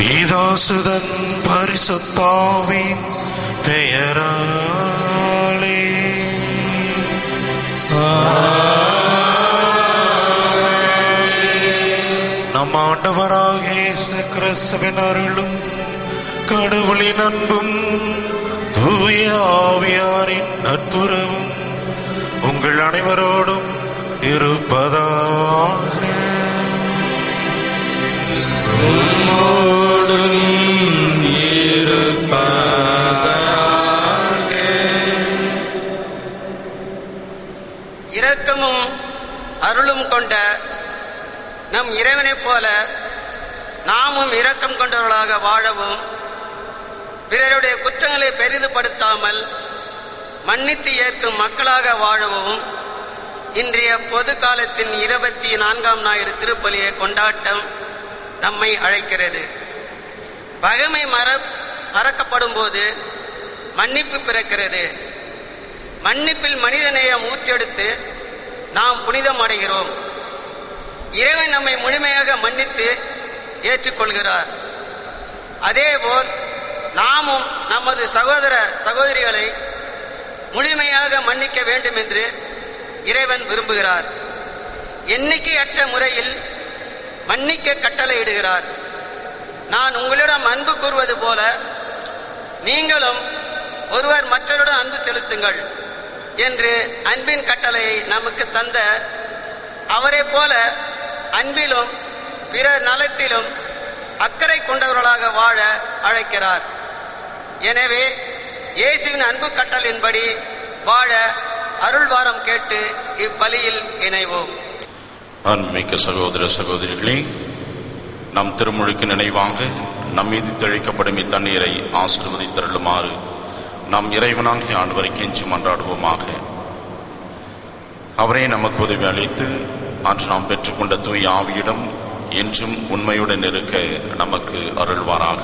பீதாசுதன் பரிசுத்தாவின் பெயராலே நம் ஆண்டவராக இயேசு கிறிஸ்துவின் அருளும் கடவுளின் அன்பும் தூய ஆவியாரின் நட்புறவும் உங்கள் அனைவரோடும் இருப்பதாக இரக்கமும் அருளும் கொண்ட நம் இறைவனைப் போல நாமும் இரக்கம் கொண்டவர்களாக வாழவும் பிறருடைய குற்றங்களை பெரிதுபடுத்தாமல் மன்னித்து ஏற்கும் மக்களாக வாழவும் இன்றைய பொது காலத்தின் இருபத்தி நான்காம் ஞாயிறு திருப்பலியை கொண்டாட்டம் நம்மை அழைக்கிறது பகைமை மற மறக்கப்படும் போது மன்னிப்பு பிறக்கிறது மன்னிப்பில் மனிதநேயம் ஊற்றெடுத்து நாம் புனிதம் அடைகிறோம் இறைவன் நம்மை முழுமையாக மன்னித்து ஏற்றுக்கொள்கிறார் அதேபோல் நாமும் நமது சகோதர சகோதரிகளை முழுமையாக மன்னிக்க வேண்டும் என்று இறைவன் விரும்புகிறார் எண்ணிக்கையற்ற முறையில் மன்னிக்க கட்டளையிடுகிறார் நான் உங்களிடம் அன்பு கூறுவது போல நீங்களும் ஒருவர் மற்றவருடன் அன்பு செலுத்துங்கள் என்று அன்பின் கட்டளையை நமக்கு தந்த அவரை போல அன்பிலும் பிறர் நலத்திலும் அக்கறை கொண்டவர்களாக வாழ அழைக்கிறார் எனவே இயேசுவின் அன்பு கட்டளின்படி வாழ அருள்வாரம் கேட்டு இப்பலியில் இணைவோம் அன்பிக்க சகோதர சகோதரிகளே நம் திருமொழிக்கு நினைவாக நம் மீது தெளிக்கப்படும் இத்தண்ணீரை ஆசிர்வதித்தருளுமாறு நம் இறைவனாகிய ஆண்டவரை கெஞ்சி மன்றாடுவோமாக அவரே நமக்கு உதவி அளித்து அன்று நாம் பெற்றுக்கொண்ட தூய் ஆவியிடம் என்றும் உண்மையுடன் இருக்க நமக்கு அருள்வாராக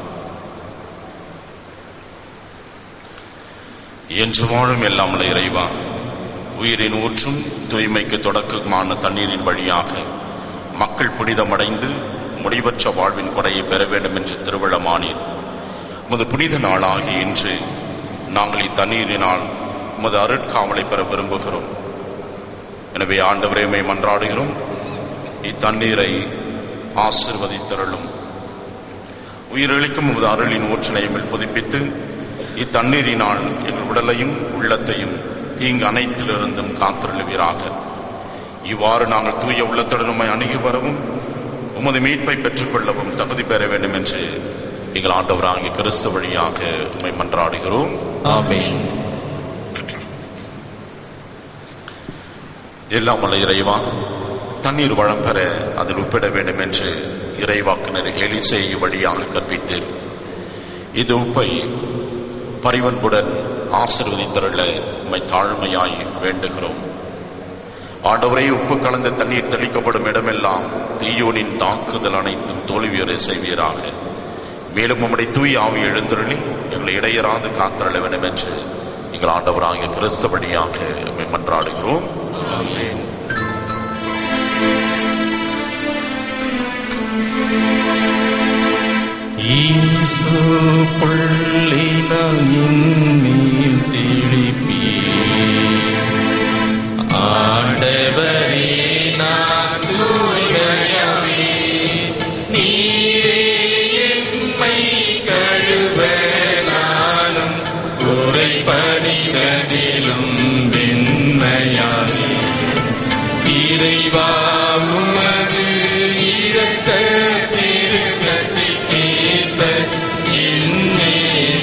என்று வாழும் எல்லாம் உள்ள இறைவா உயிரின் ஊற்றும் தூய்மைக்கு தொடக்கமான தண்ணீரின் வழியாக மக்கள் புனிதமடைந்து முடிவற்ற வாழ்வின் கொடையை பெற வேண்டும் என்று திருவிழமானீர் உமது புனித நாளாகிய இன்று நாங்கள் இத்தண்ணீரினால் உமது அருட்காவலை பெற விரும்புகிறோம் எனவே ஆண்டவரே உம்மை மன்றாடுகிறோம் இத்தண்ணீரை ஆசிர்வதித்தருளும் உயிரளிக்கும் உமது அருளின் ஊற்றினையும் புதுப்பித்து இத்தண்ணீரினால் எங்கள் உடலையும் உள்ளத்தையும் தீங்கு அனைத்திலிருந்தும் காத்திருளுவீராக இவ்வாறு நாங்கள் தூய உள்ளத்துடன் உம்மை அணுகி வரவும் உமது மீட்பை பெற்றுக்கொள்ளவும் தகுதி பெற வேண்டும் என்று எங்கள் ஆண்டவராகிய கிறிஸ்து வழியாக உம்மை மன்றாடுகிறோம் ஆமென் எல்லாம் வல்ல இறைவா தண்ணீர் வளம் பெற அதில் உப்பிட வேண்டும் என்று இறைவாக்கினர் எலிசேயு வழியாக கற்பித்தீர் இது உப்பை பரிவன்புடன் ஆசிர்வதித்தருள உம்மை தாழ்மையாய் வேண்டுகிறோம் ஆண்டவரே உப்பு கலந்த தண்ணீர் தெளிக்கப்படும் இடமெல்லாம் தீயோனின் தாக்குதல் அனைத்தும் தோல்வியுறை செய்வீராக மேலும் உம்முடைய தூய் ஆவி எழுந்தருளி எங்களை இடையராது காத்தருள வேண்டும் என்று எங்கள் ஆண்டவராகிய கிறிஸ்து வழியாக உம்மை மன்றாடுகிறோம் ஆமென். ஈசு புள்ளினால் இன்னில் திழிப்பி ஆண்டவரே நான் தூயவே நீரே எம்மை கழுவ நானும் குறைபடிதனிலும் வெண்மையாவே இறைவா உமது இரத்த திருக்கத்தை கேட்ட என்னே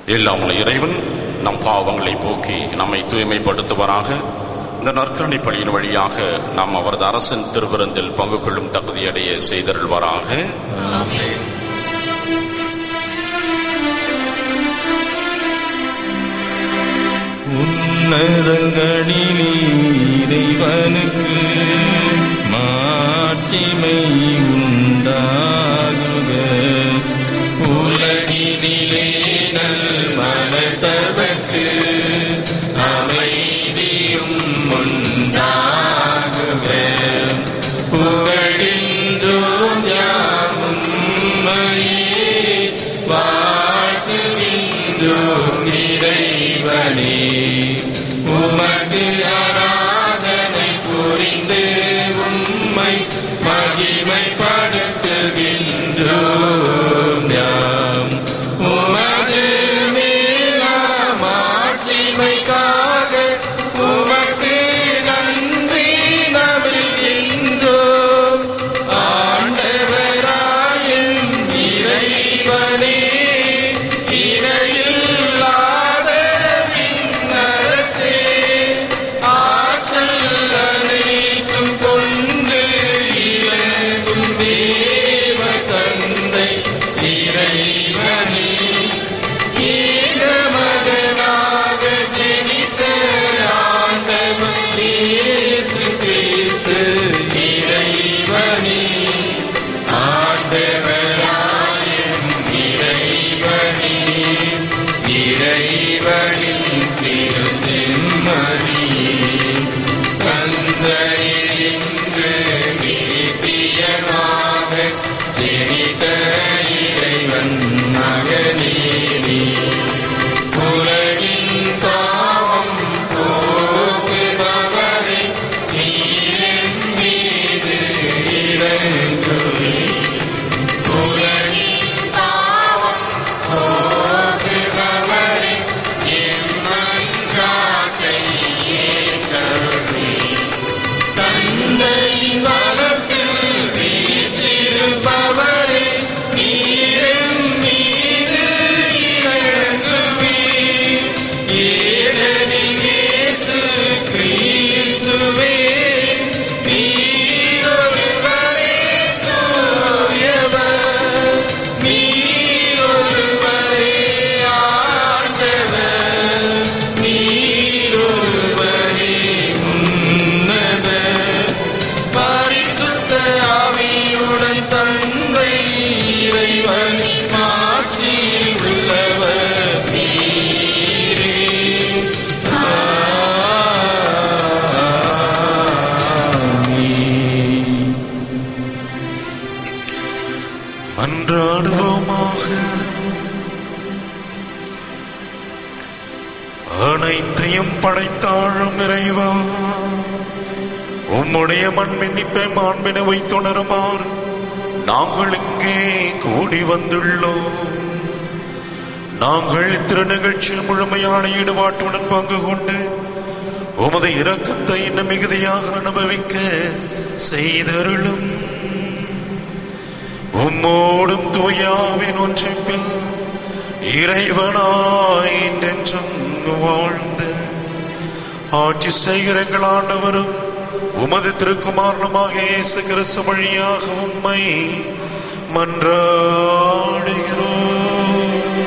எல்லாம் உள்ள இறைவன் நம் பாவங்களை போக்கி நம்மை தூய்மைப்படுத்துவராக இந்த நற்கரணை பணியின் வழியாக நாம் அவரது அரசின் திருவிருந்தில் பங்கு கொள்ளும் தகுதியடைய செய்தருள்வாராக உன்னதங்களில் இறைவனுக்கு மாட்சிமை உண்டாகுக உலகினிலே நல் மனத்தவர்க்கு அமைதியும் உண்டாகுக புகழின்றோம் யாவும் உம்மையே வாழ்த்துகின்றோம் இறைவனே உமக்கு ஆராதனை புரிந்து உம்மை மகிமைப்படுத்துகின்றோம் யாம் உமது மேலாம் ஆட்சிமைக்காக உமக்கு நன்றி நவிழ்கின்றோம் ஆண்டவராயின் இறைவனே இணையில்லாத விண்ணரசே ஆற்றல் அனைத்தும் கொண்டு இலங்கும் தேவ தந்தை இறைவனே ஏக மகனாக ஜெனித்த ஆண்டவர் இயேசு கிறிஸ்து இறைவனே ஆண்டவராயும் இறைவனே இறைவனின் திரு செம்மறியே தந்தையின்று நித்தியமாக ஜெனித்த இறைவன் மகனே நீ உலகின் பாவம் போக்குபவரே நீரின் மீது இறங்குவே உலகின் பாவம் போக்குபவரே என் மன்றாட்டை ஏற்றருளே தந்தையின் வலத்தில் வீற்றிருப்பவரே நீரின் மீது இறங்குவீர் ஏனெனில் இயேசு கிறிஸ்துவே நீரொருவரே தூயவர் நீரொருவரே ஆண்டவர் நீரொருவரே உன்னதர் பரிசுத்த ஆவியுடன் தந்தை இறைவனின் ஆட்சியில் உள்ளவர் நீரே ஆமென். மன்றாடுவோமாக அனைத்தையும் படைத்தாழும் இறைவா உம்முடைய மண்மின்னிப்பை மாண்பின வைத்துணருமாறு நாங்கள் இங்கே கூடி வந்துள்ளோம் நாங்கள் இத்திரு நிகழ்ச்சியில் முழுமையான ஈடுபாட்டுடன் பங்கு கொண்டு உமது இரக்கத்தை இன்னும் மிகுதியாக அனுபவிக்க செய்தருளும் உம்மோடும் தூயாவின் ஒன்றிப்பில் இறைவனாய் என்றென்றும் வாழ்ந்து ஆட்சி செய்கிற எங்கள் ஆண்டவரும் உமது திருக்குமாரனுமாக இயேசு கிறிஸ்து வழியாக உம்மை மன்றாடுகிறோம்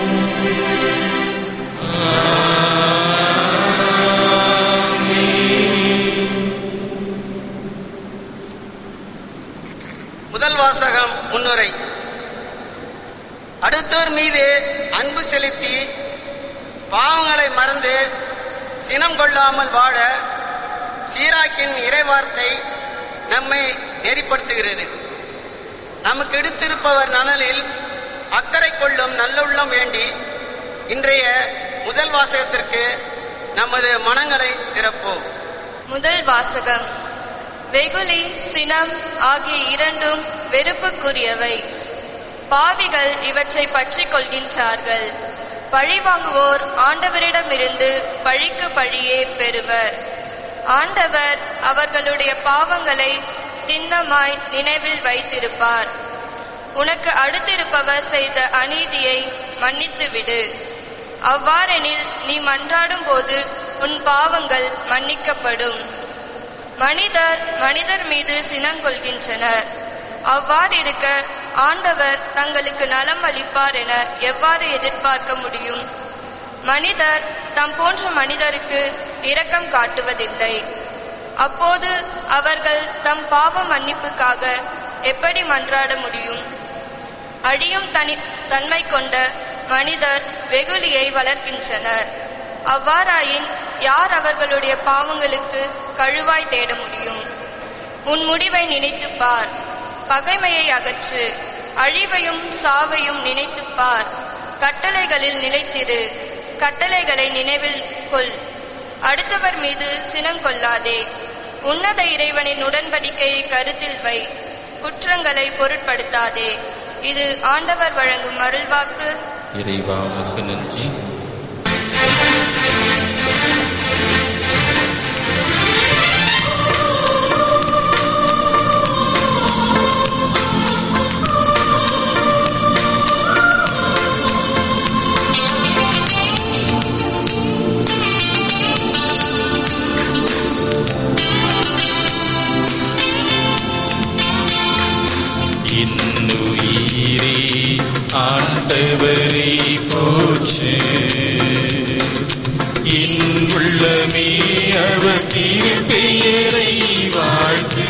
முதல் வாசகம் முன்னுரை அடுத்தோர் மீது அன்பு செலுத்தி பாவங்களை மறந்து சினம் கொள்ளாமல் வாழ சீராக்கின் இறைவார்த்தை நம்மை நெறிப்படுத்துகிறது நமக்கு எடுத்திருப்பவர் நலனில் அக்கறை கொள்ளும் நல்லுள்ளம் வேண்டி இன்றைய முதல் வாசகத்திற்கு நமது மனங்களை திறப்போம் முதல் வாசகம் வெகுளி சினம் ஆகிய இரண்டும் வெறுப்புக்குரியவை பாவிகள் இவற்றை பற்றிக் கொள்கின்றார்கள் பழிவாங்குவோர் ஆண்டவரிடமிருந்து பழிக்கு பழியே பெறுவர் ஆண்டவர் அவர்களுடைய பாவங்களை திண்ணமாய் நினைவில் வைத்திருப்பார் உனக்கு அடுத்திருப்பவர் செய்த அநீதியை மன்னித்து விடு அவ்வாறெனில் நீ மன்றாடும் போது உன் பாவங்கள் மன்னிக்கப்படும் மனிதர் மனிதர் மீது சினங்கொள்கின்றனர் அவ்வாறிருக்க ஆண்டவர் தங்களுக்கு நலம் அளிப்பார் என எவ்வாறு எதிர்பார்க்க முடியும் மனிதர் தம் போன்ற மனிதருக்கு இரக்கம் காட்டுவதில்லை அப்போது அவர்கள் தம் பாவ மன்னிப்புக்காக எப்படி மன்றாட முடியும் அழியும் தனி தன்மை கொண்ட மனிதர் வெகுளியை வளர்க்கின்றனர் அவ்வாறாயின் யார் அவர்களுடைய பாவங்களுக்கு கழுவாய் தேட முடியும் உன் முடிவை நினைத்துப் பார் பகைமையை அகற்று அழிவையும் சாவையும் நினைத்துப் பார் கட்டளைகளில் நிலைத்திரு கட்டளைகளை நினைவில் கொள் அடுத்தவர் மீது சினங்கொள்ளாதே உன்னத இறைவனின் உடன்படிக்கையை கருத்தில் வை குற்றங்களை பொருட்படுத்தாதே இது ஆண்டவர் வழங்கும் அருள்வாக்கு இறைவா உமக்கு நன்றி இன்னுயிரே ஆண்டவரை போற்று இன்புள்ளமே அவர் திருப்பெயரை வாழ்த்து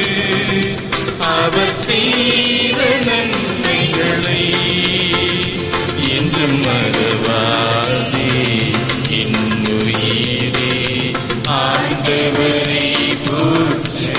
அவர் செய்த நன்மைகளை என்றும் மறவாதே இன்னுயிரே ஆண்டவரை போற்று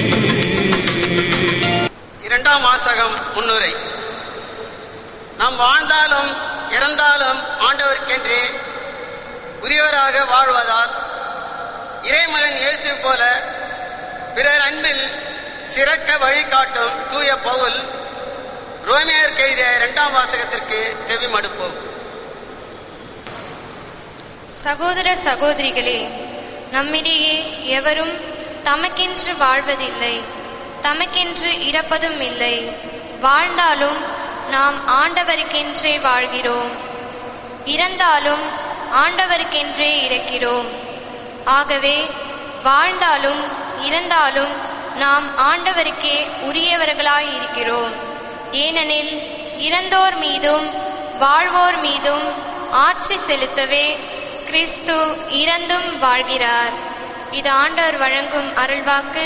இரண்டாம் வாசகம் முன்னுரை நாம் வாழ்ந்தாலும் இறந்தாலும் ஆண்டவருக்கென்றே உரியவராக வாழ்வதால் இறைமகன் இயேசு போல பிறர் அன்பில் சிறக்க வழிகாட்டும் தூய பவுல் ரோமியருக்கு எழுதிய இரண்டாம் வாசகத்திற்கு செவி மடுப்போம் சகோதர சகோதரிகளே நம்மிடையே எவரும் தமக்கென்று வாழ்வதில்லை தமக்கென்று இறப்பதும் இல்லை வாழ்ந்தாலும் நாம் ஆண்டவருக்கென்றே வாழ்கிறோம் இறந்தாலும் ஆண்டவருக்கென்றே இறக்கிறோம் ஆகவே வாழ்ந்தாலும் இறந்தாலும் நாம் ஆண்டவருக்கே உரியவர்களாய் இருக்கிறோம் ஏனெனில் இறந்தோர் மீதும் வாழ்வோர் மீதும் ஆட்சி செலுத்தவே கிறிஸ்து இறந்தும் வாழ்கிறார் இது ஆண்டவர் வழங்கும் அருள்வாக்கு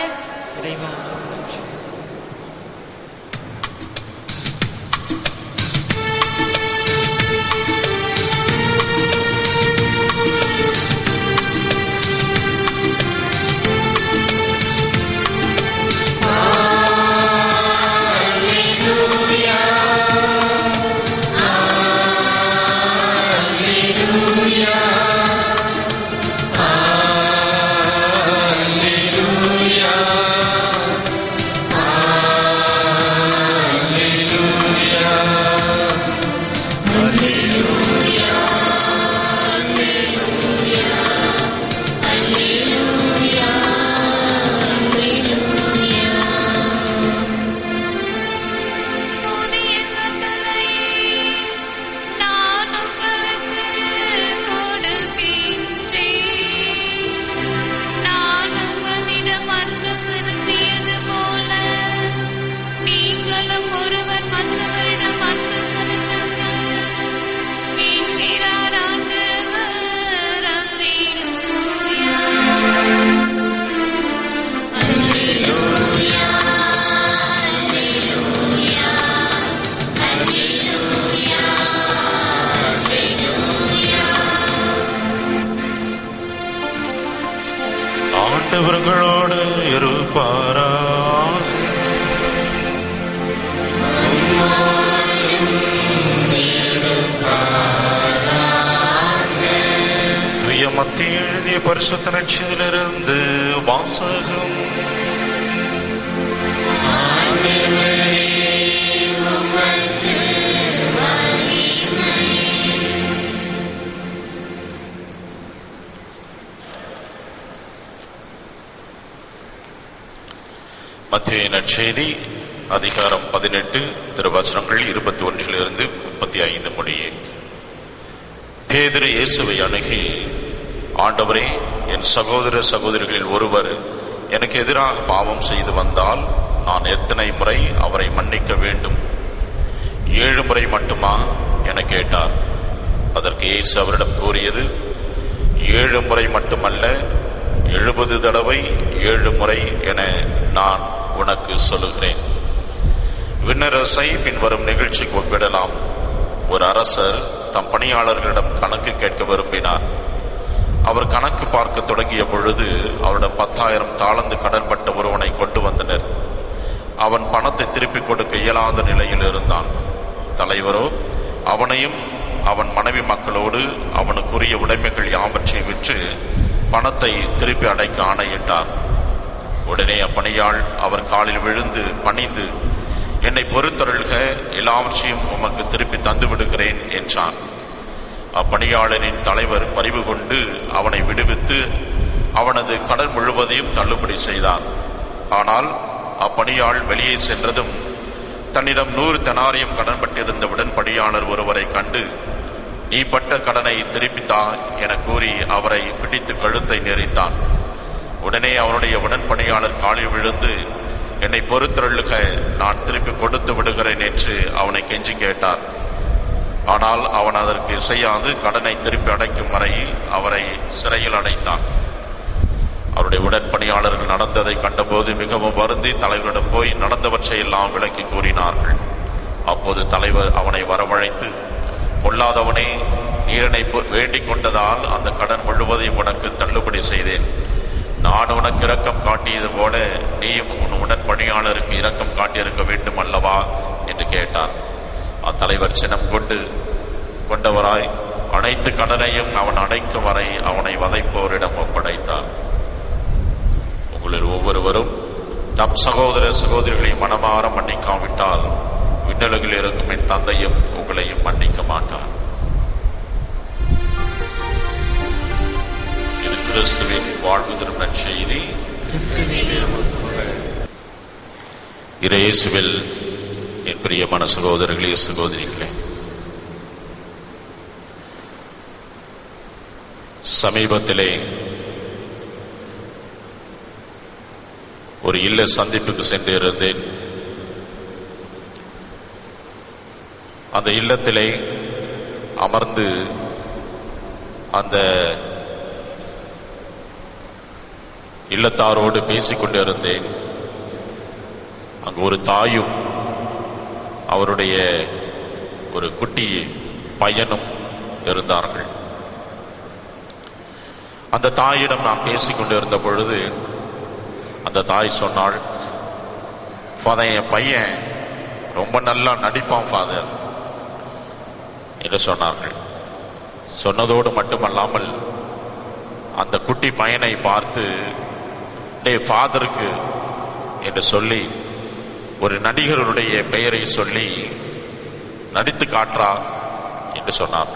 புதிய கட்டளையை நான் உங்களுக்கு கொடுக்கின்றேன். நான் உங்களிடம் அன்பு செலுத்தியது போல நீங்களும் ஒருவர் மற்றவரிடம் அன்பு செலுத்துங்கள் என்கிறார் ஆண்டவர். அல்லேலூயா. ஆண்டவர்களோடு இருப்பாரா தூய மத்திய எழுதிய பரிசுத்த நட்சத்திலிருந்து வாசகம் மத்திய நற்செய்தி அதிகாரம் பதினெட்டு திருவசனங்கள் இருபத்தி ஒன்றிலிருந்து முப்பத்தி ஐந்து முடியே பேதுரு இயேசுவை அணுகி ஆண்டவரே என் சகோதர சகோதரிகளில் ஒருவர் எனக்கு எதிராக பாவம் செய்து வந்தால் நான் எத்தனை முறை அவரை மன்னிக்க வேண்டும் ஏழு முறை மட்டுமா என கேட்டார் அதற்கு இயேசு அவரிடம் கூறியது ஏழு முறை மட்டுமல்ல எழுபது தடவை ஏழு முறை என நான் உனக்கு சொல்லுகிறேன் விண்ணரசை பின்வரும் நிகழ்ச்சிக்கு ஒப்பிடலாம் ஒரு அரசர் தம் பணியாளர்களிடம் கணக்கு கேட்க விரும்பினார் அவர் கணக்கு பார்க்க தொடங்கிய பொழுது அவரிடம் பத்தாயிரம் தாளந்து கடன்பட்ட ஒருவனை கொண்டு வந்தனர் அவன் பணத்தை திருப்பிக் கொடுக்க இயலாத நிலையில் இருந்தான் தலைவரோ அவனையும் அவன் மனைவி மக்களோடு அவனுக்குரிய உடைமைகள் யாவற்றையும் விற்று பணத்தை திருப்பி அடைக்க ஆணையிட்டார் உடனே அப்பணியாள் அவர் காலில் விழுந்து பணிந்து என்னை பொறுத்தருள்க எல்லாவற்றையும் உமக்கு திருப்பி தந்து விடுகிறேன் என்றான் அப்பணியாளனின் தலைவர் பரிவு கொண்டு அவனை விடுவித்து அவனது கடன் முழுவதையும் தள்ளுபடி செய்தார் ஆனால் அப்பணியாள் வெளியே சென்றதும் தன்னிடம் நூறு தெனாரியம் கடன்பட்டிருந்த உடன்படியாளர் ஒருவரை கண்டு நீ பட்ட கடனை திருப்பித்தா என கூறி அவரை பிடித்து கழுத்தை நெறித்தான் உடனே அவனுடைய உடன்பணியாளர் காலில் விழுந்து என்னை பொறுத்தருளுக நான் திருப்பி கொடுத்து விடுகிறேன் என்று அவனை கெஞ்சி கேட்டார் ஆனால் அவன் அதற்கு இசையாது கடனை திருப்பி அடைக்கும் வரை அவரை சிறையில் அடைத்தான் அவருடைய உடன்பணியாளர்கள் நடந்ததை கண்டபோது மிகவும் வருந்தி தலைவரிடம் போய் நடந்தவற்றை எல்லாம் விளக்கி கூறினார்கள் அப்போது தலைவர் அவனை வரவழைத்து பொல்லாதவனே நீரனை வேண்டிக் கொண்டதால் அந்த கடன் முழுவதையும் உனக்கு தள்ளுபடி செய்தேன் நான் உனக்கு இரக்கம் காட்டியது போல நீயும் உன் உடன்பணியாளருக்கு இரக்கம் காட்டியிருக்க வேண்டும் அல்லவா என்று கேட்டார் அத்தலைவர் சினம் கொண்டு கொண்டவராய் அனைத்து கடனையும் அவன் அடைக்கும் வரை அவனை வதைப்போரிடம் ஒப்படைத்தார் உங்களில் ஒவ்வொருவரும் தம் சகோதர சகோதரிகளை மனமாற மன்னிக்காவிட்டால் விண்ணுலகில் இருக்கும் என் தந்தையும் உங்களையும் மன்னிக்க மாட்டார் இது கிறிஸ்துவின் வாழ்வு தரும் நற்செய்தி இயேசுவில் என் பிரியமான சகோதரர்களே சகோதரிகளே சமீபத்திலே ஒரு இல்ல சந்திப்புக்கு சென்று இருந்தேன் அந்த இல்லத்திலே அமர்ந்து அந்த இல்லத்தாரோடு பேசிக் கொண்டிருந்தேன் அங்கு ஒரு தாயும் அவருடைய ஒரு குட்டி பையனும் இருந்தார்கள் அந்த தாயிடம் நான் பேசிக் கொண்டிருந்த பொழுது அந்த தாய் சொன்னாள் ஃபாதர் என் பையன் ரொம்ப நல்லா நடிப்பான் ஃபாதர் என்று சொன்னார்கள் சொன்னதோடு மட்டுமல்லாமல் அந்த குட்டி பையனை பார்த்து டே ஃபாதருக்கு என்று சொல்லி ஒரு நடிகருடைய பெயரை சொல்லி நடித்து காற்றா என்று சொன்னார்கள்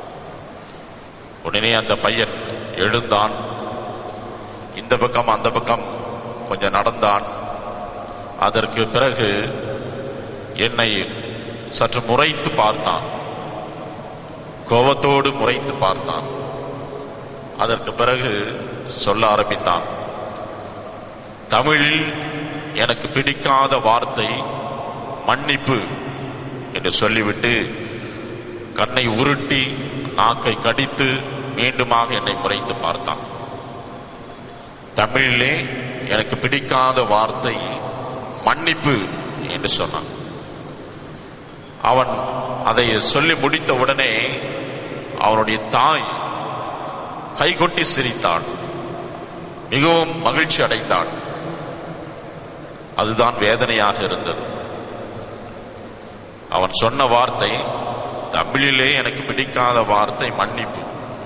உடனே அந்த பையன் எழுந்தான் இந்த பக்கம் அந்த பக்கம் கொஞ்சம் நடந்தான் அதற்கு பிறகு என்னை சற்று முறைத்து பார்த்தான் கோபத்தோடு முறைத்து பார்த்தான் அதற்கு பிறகு சொல்ல ஆரம்பித்தான் தமிழில் எனக்கு பிடிக்காத வார்த்தை மன்னிப்பு என்று சொல்லிவிட்டு கண்ணை உருட்டி நாக்கை கடித்து மீண்டுமாக என்னை முறைத்து பார்த்தான் தமிழிலே எனக்கு பிடிக்காத வார்த்தை மன்னிப்பு என்று சொன்னான் அவன் அதை சொல்லி முடித்த உடனே அவனுடைய தாய் கைகொட்டி சிரித்தாள் மிகவும் மகிழ்ச்சி அடைந்தாள் அதுதான் வேதனையாக இருந்தது அவன் சொன்ன வார்த்தை தமிழிலே எனக்கு பிடிக்காத வார்த்தை மன்னிப்பு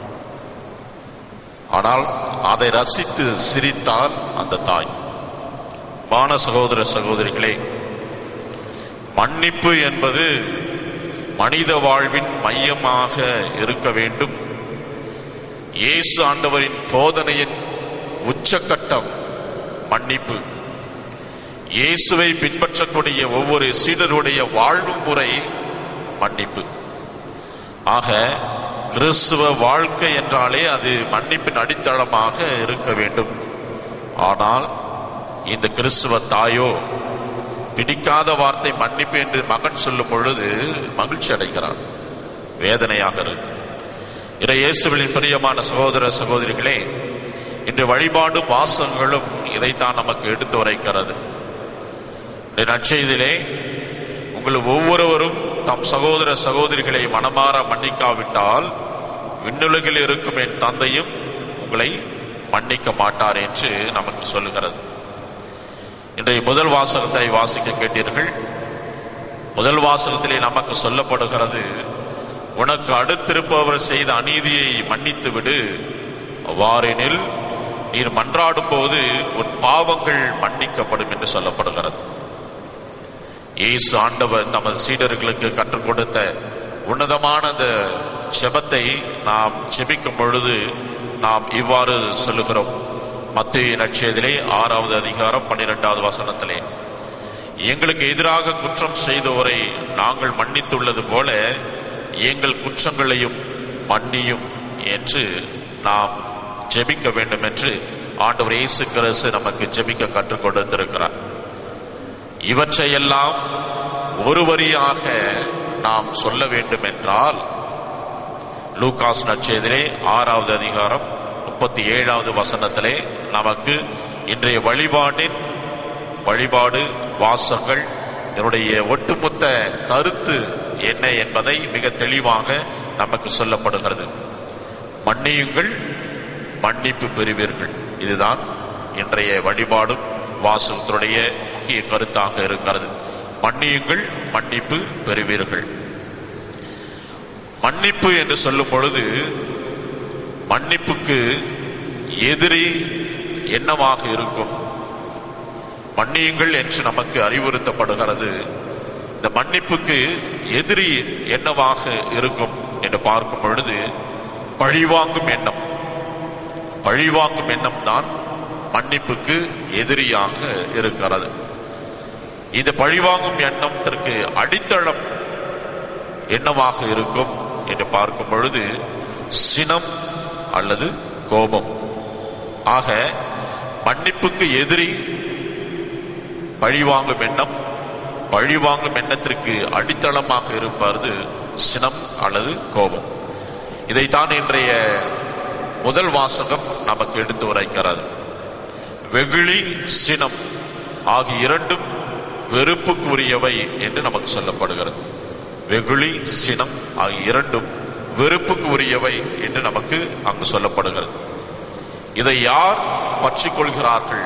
ஆனால் அதை ரசித்து சிரித்தால் அந்த தாய் வான சகோதர சகோதரிகளே மன்னிப்பு என்பது மனித வாழ்வின் மையமாக இருக்க வேண்டும் இயேசு ஆண்டவரின் போதனையின் உச்சக்கட்டம் மன்னிப்பு இயேசுவை பின்பற்றக்கூடிய ஒவ்வொரு சீடருடைய வாழ்வு முறை மன்னிப்பு ஆக கிறிஸ்துவ வாழ்க்கை என்றாலே அது மன்னிப்பின் அடித்தளமாக இருக்க வேண்டும் ஆனால் இந்த கிறிஸ்துவ தாயோ பிடிக்காத வார்த்தை மன்னிப்பு என்று மகன் சொல்லும் பொழுது மகிழ்ச்சி அடைகிறார் வேதனையாக இருக்கு இறை இயேசுவின் பிரியமான சகோதர சகோதரிகளே இன்று வழிபாடு வாசகங்களும் இதைத்தான் நமக்கு எடுத்து உரைக்கிறது இந்த நற்செய்தியிலே உங்கள் ஒவ்வொருவரும் தம் சகோதர சகோதரிகளை மனமாற மன்னிக்காவிட்டால் விண்ணுலகில் இருக்கும் என் தந்தையும் உங்களை மன்னிக்க மாட்டார் என்று நமக்கு சொல்லுகிறது இன்றைய முதல் வாசகத்தை வாசிக்க கேட்டீர்கள் முதல் வாசகத்திலே நமக்கு சொல்லப்படுகிறது உனக்கு அடுத்திருப்பவர் செய்த அநீதியை மன்னித்து விடு அவ்வாறெனில் நீர் மன்றாடும் போது உன் பாவங்கள் மன்னிக்கப்படும் என்று சொல்லப்படுகிறது இயேசு ஆண்டவர் தமது சீடர்களுக்கு கற்றுக் கொடுத்த உன்னதமான அந்த செபத்தை நாம் செபிக்கும் பொழுது நாம் இவ்வாறு சொல்லுகிறோம் மத்திய நட்சத்திலே ஆறாவது அதிகாரம் பன்னிரெண்டாவது வசனத்திலே எங்களுக்கு எதிராக குற்றம் செய்தோரை நாங்கள் மன்னித்துள்ளது போல எங்கள் குற்றங்களையும் மன்னியும் என்று நாம் ஜெபிக்க வேண்டும் என்று ஆண்டவர் இயேசு கிறிஸ்து நமக்கு ஜெபிக்க கற்றுக் கொடுத்திருக்கிறார் இவற்றையெல்லாம் ஒரு வரியாக நாம் சொல்ல வேண்டும் என்றால் லூகாஸ் நற்செய்திலே ஆறாவது அதிகாரம் முப்பத்தி ஏழாவது வசனத்திலே நமக்கு இன்றைய வழிபாட்டின் வழிபாடு வாசங்கள் இதனுடைய ஒட்டுமொத்த கருத்து என்ன என்பதை மிக தெளிவாக நமக்கு சொல்லப்படுகிறது மன்னியுங்கள் மன்னிப்பு பெறுவீர்கள் இதுதான் இன்றைய வழிபாடும் வாசகத்தினுடைய முக்கிய கருத்தாக இருக்கிறது மன்னியுங்கள் மன்னிப்பு பெறுவீர்கள் மன்னிப்பு என்று சொல்லும் பொழுது மன்னிப்புக்கு எதிரி என்னவாக இருக்கும் மன்னியுங்கள் என்று நமக்கு அறிவுறுத்தப்படுகிறது இந்த மன்னிப்புக்கு எதிரி என்னவாக இருக்கும் என்று பார்க்கும் பொழுது பழிவாங்கும் எண்ணம் பழிவாங்கும் எண்ணம் தான் மன்னிப்புக்கு எதிரியாக இருக்கிறது இந்த பழிவாங்கும் எண்ணத்திற்கு அடித்தளம் என்னவாக இருக்கும் என்று பார்க்கும் பொழுது சினம் அல்லது கோபம் ஆக மன்னிப்புக்கு எதிரி பழிவாங்கும் எண்ணம் பழிவாங்கும் எண்ணத்திற்கு அடித்தளமாக இருப்பது சினம் அல்லது கோபம் இதைத்தான் இன்றைய முதல் வாசகம் நமக்கு எடுத்து உரைக்கிறது வெகுளி சினம் ஆகிய இரண்டும் வெறுப்புக்குரியவை என்று நமக்கு சொல்லப்படுகிறது வெகுளி சினம் ஆகிய இரண்டும் வெறுப்புக்கு உரியவை என்று நமக்கு அங்கு சொல்லப்படுகிறது இதை யார் பற்றிக் கொள்கிறார்கள்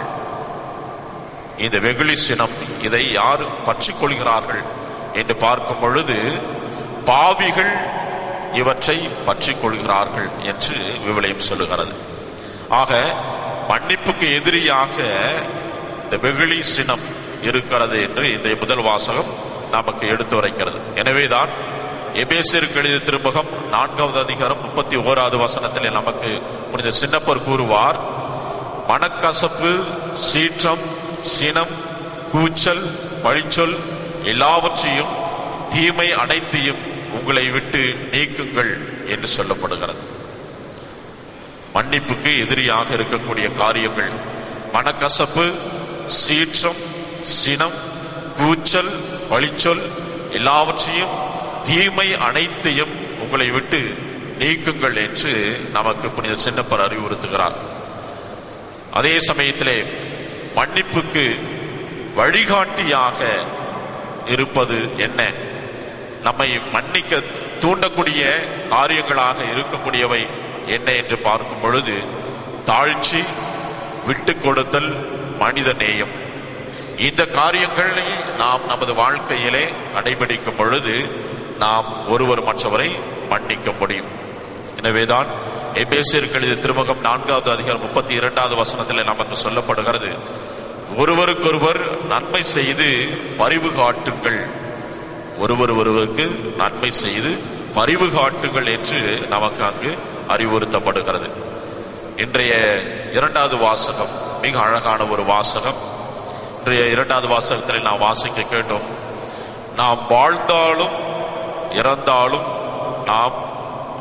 இந்த வெகுளி சினம் இதை யார் பற்றிக் கொள்கிறார்கள் என்று பார்க்கும் பொழுது பாவிகள் இவற்றை பற்றிக் கொள்கிறார்கள் என்று விவிலியம் சொல்லுகிறது ஆக மன்னிப்புக்கு எதிரியாக இந்த வெகுளி சினம் இருக்கிறது என்று இன்றைய முதல் வாசகம் நமக்கு எடுத்துரைக்கிறது எனவேதான் எபேசியருக்கு எழுதிய திருமுகம் நான்காவது அதிகாரம் முப்பத்தி ஓராவது வசனத்திலே நமக்கு புனித சின்னப்பர் கூறுவார் மனக்கசப்பு சீற்றம் சினம் கூச்சல் பழிச்சொல் எல்லாவற்றையும் தீமை அனைத்தையும் உங்களை விட்டு நீக்குங்கள் என்று சொல்லப்படுகிறது மன்னிப்புக்கு எதிரியாக இருக்கக்கூடிய காரியங்கள் மனக்கசப்பு சீற்றம் சினம் கூச்சல் பழிச்சொல் எல்லாவற்றையும் தீமை அனைத்தையும் உங்களை விட்டு நீக்குங்கள் என்று நமக்கு புனித சின்னப்பர் அறிவுறுத்துகிறார் அதே சமயத்திலே மன்னிப்புக்கு வழிகாட்டியாக இருப்பது என்ன நம்மை மன்னிக்க தூண்டக்கூடிய காரியங்களாக இருக்கக்கூடியவை என்ன என்று பார்க்கும் பொழுது தாழ்ச்சி விட்டு கொடுத்தல் மனித நேயம் இந்த காரியங்களை நாம் நமது வாழ்க்கையிலே கடைபிடிக்கும் பொழுது நாம் ஒருவர் மற்றவரை மன்னிக்க முடியும் எனவேதான் எபேசியருக்கு எழுதிய திருமுகம் நான்காவது அதிகாரம் முப்பத்தி இரண்டாவது வசனத்தில் நமக்கு சொல்லப்படுகிறது ஒருவருக்கொருவர் நன்மை செய்து பரிவு காட்டுங்கள் ஒருவர் ஒருவருக்கு நன்மை செய்து பரிவு காட்டுங்கள் என்று நமக்கு அங்கு அறிவுறுத்தப்படுகிறது இன்றைய இரண்டாவது வாசகம் மிக அழகான ஒரு வாசகம் இன்றைய இரண்டாவது வாசகத்தில் நாம் வாசிக்க கேட்டோம் நாம் வாழ்ந்தாலும் இறந்தாலும் நாம்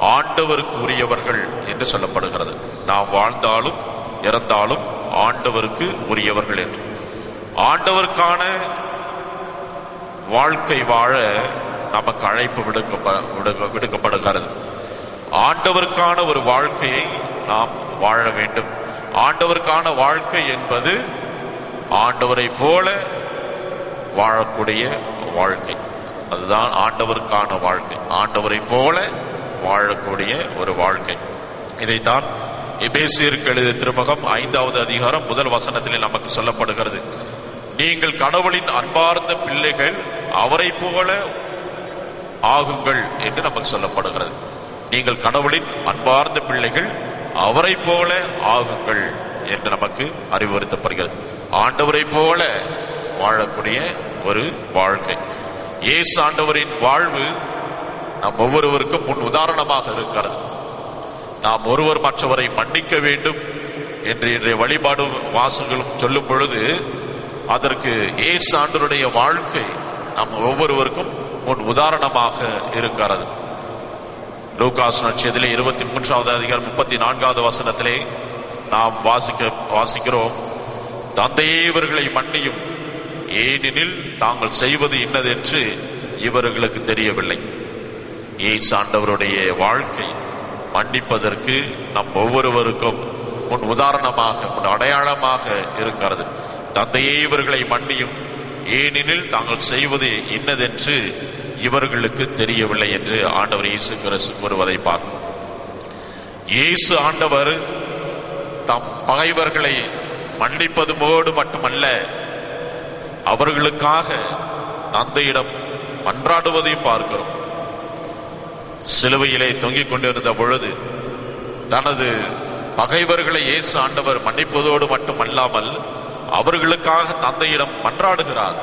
ஆண்டவருக்கு உரியவர்கள் என்று சொல்லப்படுகிறது நாம் வாழ்ந்தாலும் இறந்தாலும் ஆண்டவருக்கு உரியவர்கள் என்று ஆண்டவருக்கான வாழ்க்கை வாழ நமக்கு அழைப்பு விடுக்கப்ப விடுக்க- விடுக்கப்படுகிறது ஆண்டவருக்கான ஒரு வாழ்க்கையை நாம் வாழ வேண்டும் ஆண்டவருக்கான வாழ்க்கை என்பது ஆண்டவரை போல வாழக்கூடிய வாழ்க்கை அதுதான் ஆண்டவருக்கான வாழ்க்கை ஆண்டவரை போல வாழக்கூடிய ஒரு வாழ்க்கை இதைத்தான் எபேசியருக்கு எழுதிய திருமுகம் ஐந்தாவது அதிகாரம் முதல் வசனத்திலே நமக்கு சொல்லப்படுகிறது நீங்கள் கடவுளின் அன்பார்ந்த பிள்ளைகள் அவரை போல ஆகுங்கள் என்று நமக்கு சொல்லப்படுகிறது நீங்கள் கடவுளின் அன்பார்ந்த பிள்ளைகள் அவரை போல ஆகுங்கள் என்று நமக்கு அறிவுறுத்தப்படுகிறது ஆண்டவரை போல வாழக்கூடிய ஒரு வாழ்க்கை இயேசு ஆண்டவரின் வாழ்வு நம் ஒவ்வொருவருக்கும் முன் உதாரணமாக இருக்கிறது நாம் ஒருவர் மற்றவரை மன்னிக்க வேண்டும் என்று இன்றைய வழிபாடு வாசங்களும் சொல்லும் பொழுது அதற்கு இயேசு ஆண்டவருடைய வாழ்க்கை நம் ஒவ்வொருவருக்கும் முன் உதாரணமாக இருக்கிறது லூகாஸ் நட்சத்திலே இருபத்தி மூன்றாவது அதிகாரம் முப்பத்தி நான்காவது வசனத்திலே நாம் வாசிக்க வாசிக்கிறோம் தந்தையே இவர்களை மன்னியும் ஏனெனில் தாங்கள் செய்வது இன்னதென்று இவர்களுக்கு தெரியவில்லை இயேசு ஆண்டவருடைய வாழ்க்கை மன்னிப்பதற்கு நம் ஒவ்வொருவருக்கும் முன் உதாரணமாக முன் அடையாளமாக இருக்கிறது தந்தையே இவர்களை மன்னியும் ஏனெனில் தாங்கள் செய்வது இன்னதென்று இவர்களுக்கு தெரியவில்லை என்று ஆண்டவர் இயேசு கிறிஸ்து கூறுவதை பார்க்கிறோம் இயேசு ஆண்டவர் தம் பகைவர்களை மன்னிப்பதுமோடு மட்டுமல்ல அவர்களுக்காக தந்தையிடம் மன்றாடுவதையும் பார்க்கிறோம் சிலுவையிலே தொங்கிக் கொண்டிருந்த பொழுது தனது பகைவர்களை இயேசு ஆண்டவர் மன்னிப்பதோடு மட்டுமல்லாமல் அவர்களுக்காக தந்தையிடம் மன்றாடுகிறார்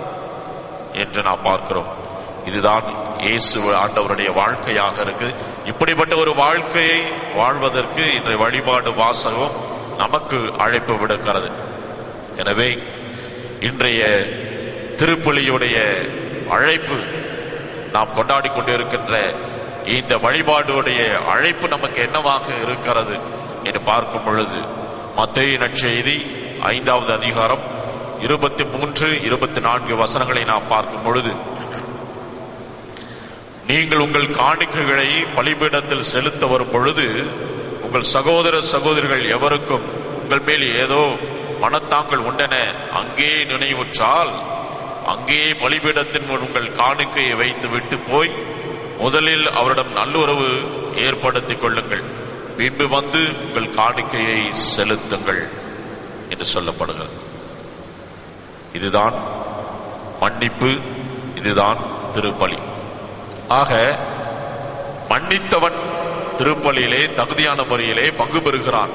என்று நாம் பார்க்கிறோம் இதுதான் இயேசு ஆண்டவருடைய வாழ்க்கையாக இருக்கு இப்படிப்பட்ட ஒரு வாழ்க்கையை வாழ்வதற்கு இன்றைய வழிபாடு வாசகம் நமக்கு அழைப்பு விடுக்கிறது எனவே இன்றைய திருப்பலியுடைய அழைப்பு நாம் கொண்டாடி கொண்டிருக்கின்ற இந்த வழிபாடுடைய அழைப்பு நமக்கு என்னவாக இருக்கிறது என்று பார்க்கும் பொழுது மத்திய நற்செய்தி ஐந்தாவது அதிகாரம் இருபத்தி மூன்று இருபத்தி நான்கு வசனங்களை நாம் பார்க்கும் பொழுது நீங்கள் உங்கள் காணிக்கைகளை பலிபீடத்தில் செலுத்த வரும் பொழுது உங்கள் சகோதர சகோதரிகள் எவருக்கும் உங்கள் மேல் ஏதோ மனத்தாங்கள் உண்டென அங்கே நினைவுற்றால் அங்கே பலிபீடத்தின் முன் உங்கள் காணிக்கையை வைத்து விட்டு போய் முதலில் அவரிடம் நல்லுறவு ஏற்படுத்திக் கொள்ளுங்கள் பின்பு வந்து உங்கள் காணிக்கையை செலுத்துங்கள் என்று சொல்லப்படுகிறது இதுதான் மன்னிப்பு இதுதான் திருப்பலி ஆக மன்னித்தவன் திருப்பலியிலே தகுதியான முறையிலே பங்கு பெறுகிறான்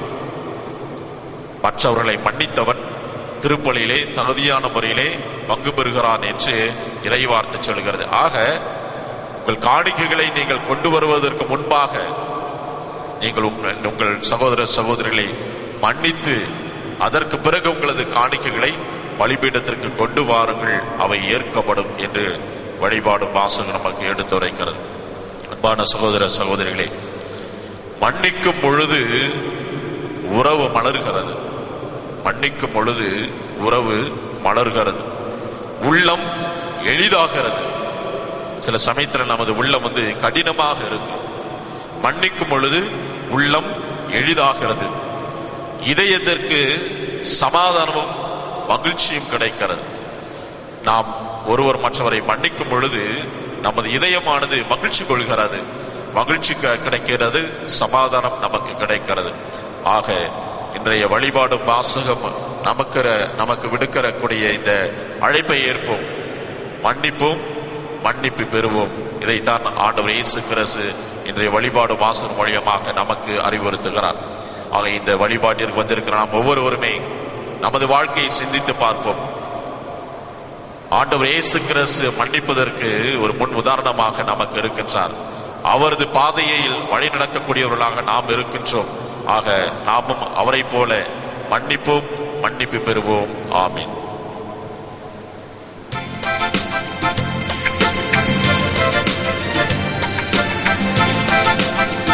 மற்றவர்களை மன்னித்தவன் திருப்பலியிலே தகுதியான முறையிலே பங்கு பெறுகிறான் என்று இறைவார்த்தை சொல்கிறது ஆக உங்கள் காணிக்கைகளை நீங்கள் கொண்டு வருவதற்கு முன்பாக நீங்கள் உங்கள் உங்கள் சகோதர சகோதரிகளை மன்னித்து அதற்கு பிறகு உங்களது காணிக்கைகளை பலிபீடத்திற்கு கொண்டு வாருங்கள் அவை ஏற்கப்படும் என்று வழிபாடும் வாசகம் நமக்கு எடுத்துரைக்கிறது அன்பான சகோதர சகோதரிகளே மன்னிக்கும் பொழுது உறவு மலர்கிறது மன்னிக்கும் பொழுது உறவு மலர்கிறது உள்ளம் எளிதாகிறது சில சமயத்தில் நமது உள்ளம் வந்து கடினமாக இருக்கும் மன்னிக்கும் பொழுது உள்ளம் எளிதாகிறது இதயத்திற்கு சமாதானமும் மகிழ்ச்சியும் கிடைக்கிறது நாம் ஒருவர் மற்றவரை மன்னிக்கும் பொழுது நமது இதயமானது மகிழ்ச்சி கொள்கிறது மகிழ்ச்சி க- கிடைக்கிறது சமாதானம் நமக்கு கிடைக்கிறது ஆக இன்றைய வழிபாடும் வாசகம் நமக்கு நமக்கு விடுக்கிறக்கூடிய இந்த அழைப்பை ஏற்போம் மன்னிப்போம் மன்னிப்பு பெறுவோம் இதைத்தான் ஆண்டவர் இயேசு கிறிஸ்து இன்றைய வழிபாடு வாசகம் மூலியமாக நமக்கு அறிவுறுத்துகிறார் ஆக இந்த வழிபாட்டிற்கு வந்திருக்கிற நாம் ஒவ்வொருவருமே நமது வாழ்க்கையை சிந்தித்து பார்ப்போம் ஆண்டவர் இயேசு கிறிஸ்து மன்னிப்பதற்கு ஒரு முன் உதாரணமாக நமக்கு இருக்கின்றார் அவரது பாதையில் வழி நடக்கக்கூடியவர்களாக நாம் இருக்கின்றோம் ஆக நாமும் அவரை போல மன்னிப்போம் மன்னிப்பு பெறுவோம் ஆமீன் ஆ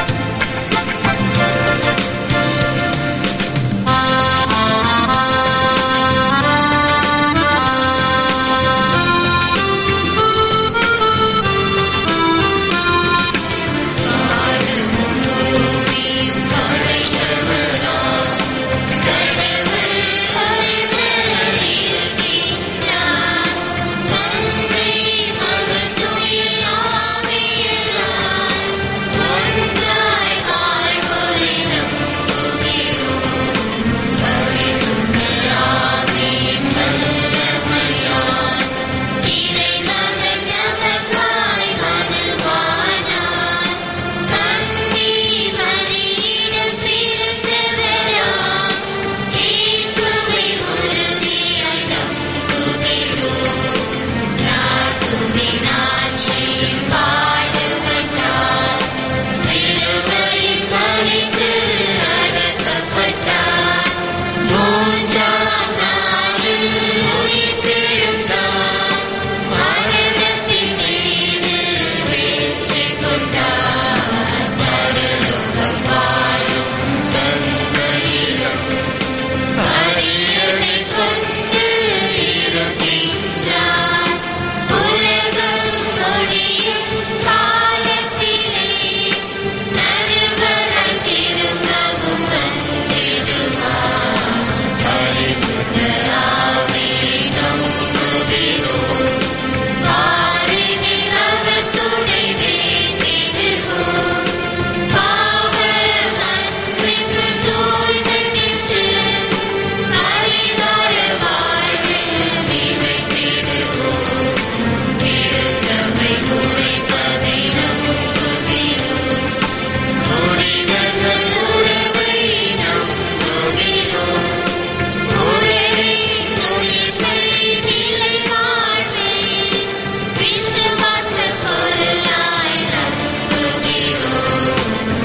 வாழும் தந்தையிடம் அரியணை கொண்டு இருக்கின்றார் உலகம் முடியும் காலத்திலே நடுவராய் திரும்பவும் வந்திடுவார் பரிசுத்த ஆவியை நம்புகிறோம் பாரினில் அவர் துணை வேண்டிடுவோம் பாவ மன்னிப்பு தூய்மை பெற்று அறிவார வாழ்வில் நிலைத்திடுவோம் திருச்சபை முறைப்பதை நம்புகிறோம் புனிதர்கள் உறவை நம்புகிறோம் உடலின் உயிர்ப்பை நிலை வாழ்வை விசுவாச பொருளாய் நம்புகிறோம்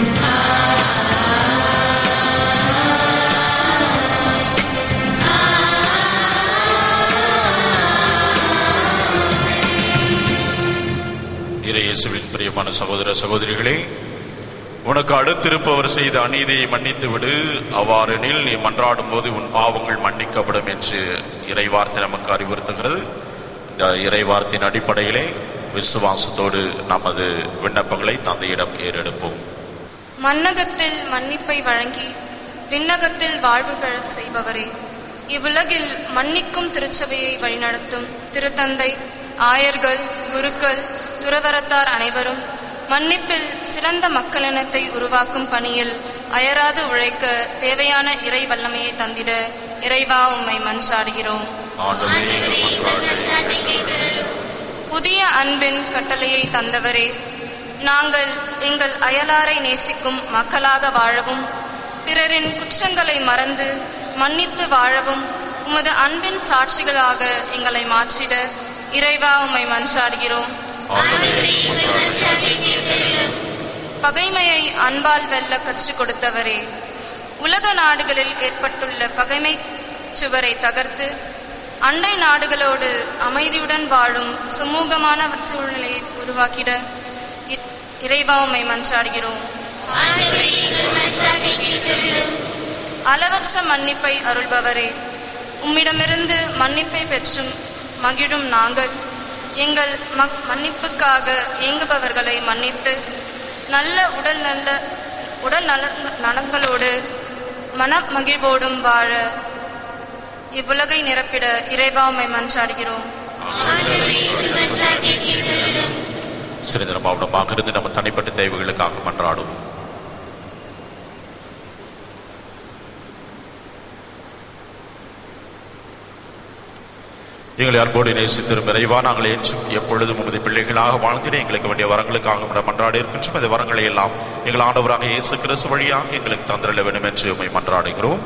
இறையேசுவின் பிரியமான சகோதர சகோதரிகளே உனக்கு அடுத்திருப்பவர் செய்த அநீதியை மன்னித்து விடு அவ்வாறெனில் நீ மன்றாடும் போது உன் பாவங்கள் மன்னிக்கப்படும் என்று இறைவார்த்தை நமக்கு அறிவுறுத்துகிறது இந்த இறைவார்த்தையின் அடிப்படையிலே விசுவாசத்தோடு நமது விண்ணப்பங்களை தந்தையிடம் ஏறெடுப்போம் மன்னகத்தில் மன்னிப்பை வழங்கி விண்ணகத்தில் வாழ்வு பெற செய்பவரே இவ்வுலகில் மன்னிக்கும் திருச்சபையை வழிநடத்தும் திருத்தந்தை ஆயர்கள் குருக்கள் துறவரத்தார் அனைவரும் மன்னிப்பில் சிறந்த மக்களினத்தை உருவாக்கும் பணியில் அயராது உழைக்க தேவையான இறை வல்லமையை தந்திட இறைவா உம்மை மன்றாடுகிறோம் ஆண்டவரே ஆண்டவரே எங்கள் எங்கள் மன்றாட்டை நற்சாட்டை கைவிரலும் புதிய அன்பின் கட்டளையை தந்தவரே நாங்கள் எங்கள் அயலாரை நேசிக்கும் மக்களாக வாழவும் பிறரின் குற்றங்களை மறந்து மன்னித்து வாழவும் உமது அன்பின் சாட்சிகளாக எங்களை மாற்றிட இறைவா உம்மை மன்றாடுகிறோம் ஆண்டவரே எங்கள் நற்சாட்டை கைவிரலும் பகைமையை அன்பால் வெல்ல கற்றுக் கொடுத்தவரே உலக நாடுகளில் ஏற்பட்டுள்ள பகைமை சுவரை தகர்த்து அண்டை நாடுகளோடு அமைதியுடன் வாழும் சுமூகமான சூழ்நிலையை உருவாக்கிட இ- இறைவா உம்மை மன்றாடுகிறோம் ஆண்டவரே எங்கள் நற்சாட்டை கைவிரலும் அளவற்ற மன்னிப்பை அருள்பவரே உம்மிடமிருந்து மன்னிப்பை பெற்றும் மகிழும் நாங்கள் எங்கள் மக்- மன்னிப்புக்காக ஏங்குபவர்களை மன்னித்து நல்ல உடல் நல்ல உடல் நல நலங்களோடு மன மகிழ்வோடும் வாழ இவ்வுலகை நிரப்பிட இறைவாமை மன்றாடுகிறோம் ஆண்டவரே எங்கள் நற்சாட்டை கைவிரலும் சிறிது மாவட்டமாக இருந்து நம்ம தனிப்பட்ட தேவைகளுக்காக மன்றாடும் எங்களை அன்போடு நேசித்திரும் இறைவா நாங்கள் ஏற்றும் எப்பொழுதும் உமது பிள்ளைகளாக வாழ்ந்திட எங்களுக்கு வேண்டிய வரங்களுக்காக உம்மிடம் மன்றாடி இருக்கின்றோம் இந்த வரங்களை எல்லாம் எங்கள் ஆண்டவராக இயேசு கிறிஸ்து வழியாக எங்களுக்கு தந்திரல வேண்டும் என்று உம்மை மன்றாடுகிறோம்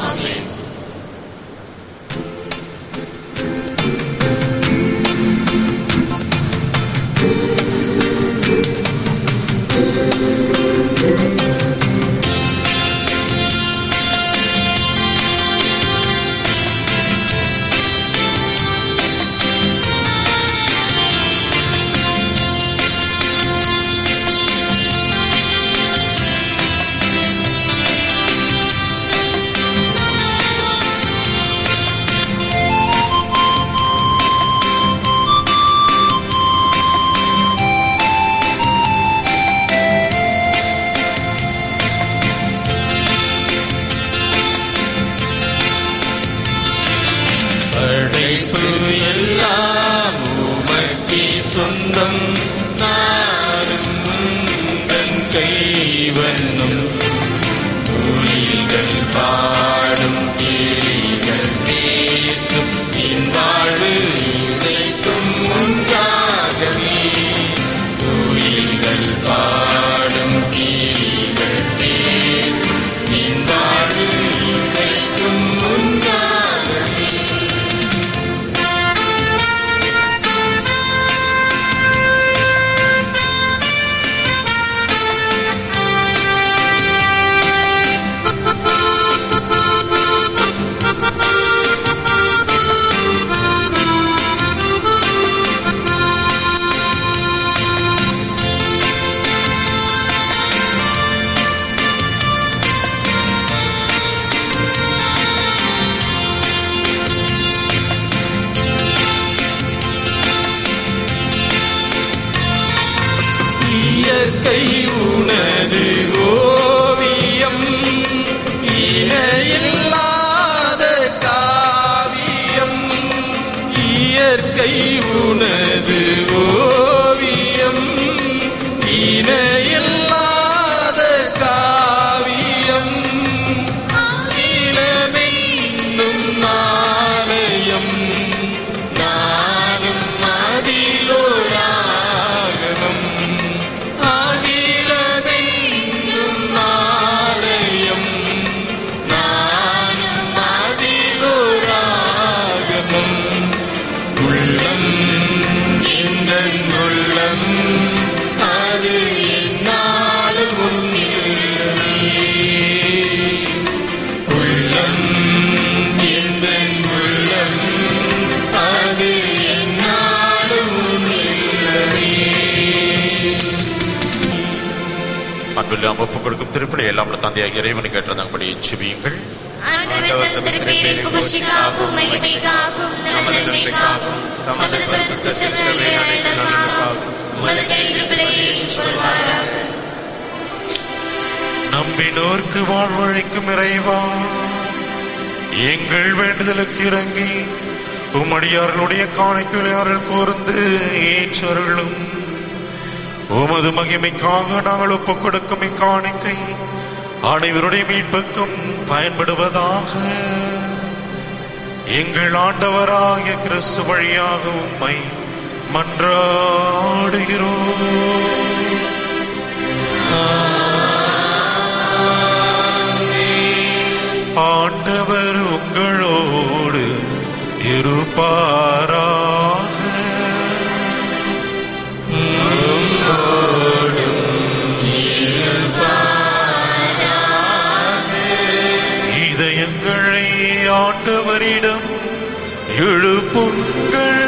படைப்பு எல்லாம் உமக்கே சொந்தம் நானும் உந்தன் கைவண்ணம் குயில்கள் பாடும் கிளிகள் பேசும் என் வாழ்வு இசைக்கும் ஒன்றாகவே குயில்கள் பாடும் கிளிகள் பேசும் என் வாழ்வு இசைக்கும் ஒன்றாகவே Thank you. நாம் ஒப்புக் கொடுக்கும் திருப்பலி எல்லாம் உள்ள தந்தையாக இறைவனை கேட்டதன்படி செவியுங்கள் ஆண்டவர் தம் திருப்பேரின் புகழ்ச்சிக்காகவும் மகிமைக்காகவும் நமது நன்மைக்காகவும் தமது பரிசுத்த திருச்சபையை அடைந்ததற்காகவும் உமது கைகளை ஏற்றுக்கொள்வாராக நம்பினோர்க்கு வாழ்வழிக்கும் இறைவா எங்கள் வேண்டுதலுக்கு இறங்கி உம்மடியார்களுடைய காணிக்கையாளர்கள் கூர்ந்து ஏற்றருளும் உமது மகிமைக்காக நாங்கள் ஒப்புக் கொடுக்கும் இக்காணிக்கை அனைவருடைய மீட்புக்கும் பயன்படுவதாக எங்கள் ஆண்டவராகிய கிறிஸ்து வழியாக உம்மை மன்றாடுகிறோம் ஆண்டவர் உங்களோடு இருப்பாராக இதயங்களை ஆண்டவரிடம் எழுப்புங்கள்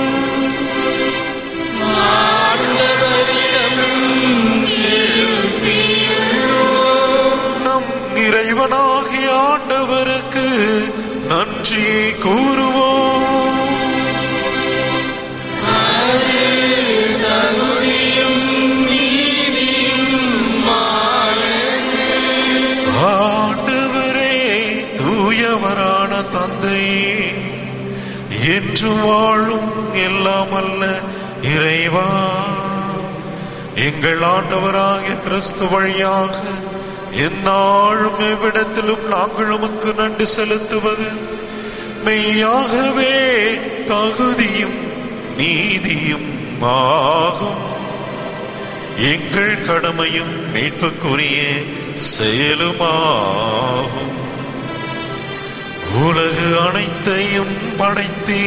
நம் இறைவனாகிய ஆண்டவருக்கு நன்றி கூறுவோம் ஆண்டவரே தூயவரான தந்தையே என்று வாழும் எல்லாம் அல்ல இறைவா எங்கள் ஆண்டவராகிய கிறிஸ்து வழியாக எந்நாளும் எவ்விடத்திலும் நாங்கள் உமக்கு நன்றி செலுத்துவது மெய்யாகவே தகுதியும் நீதியும் ஆகும் எங்கள் கடமையும் மீட்புக்குரிய செயலுமாகும் உலகு அனைத்தையும் படைத்தே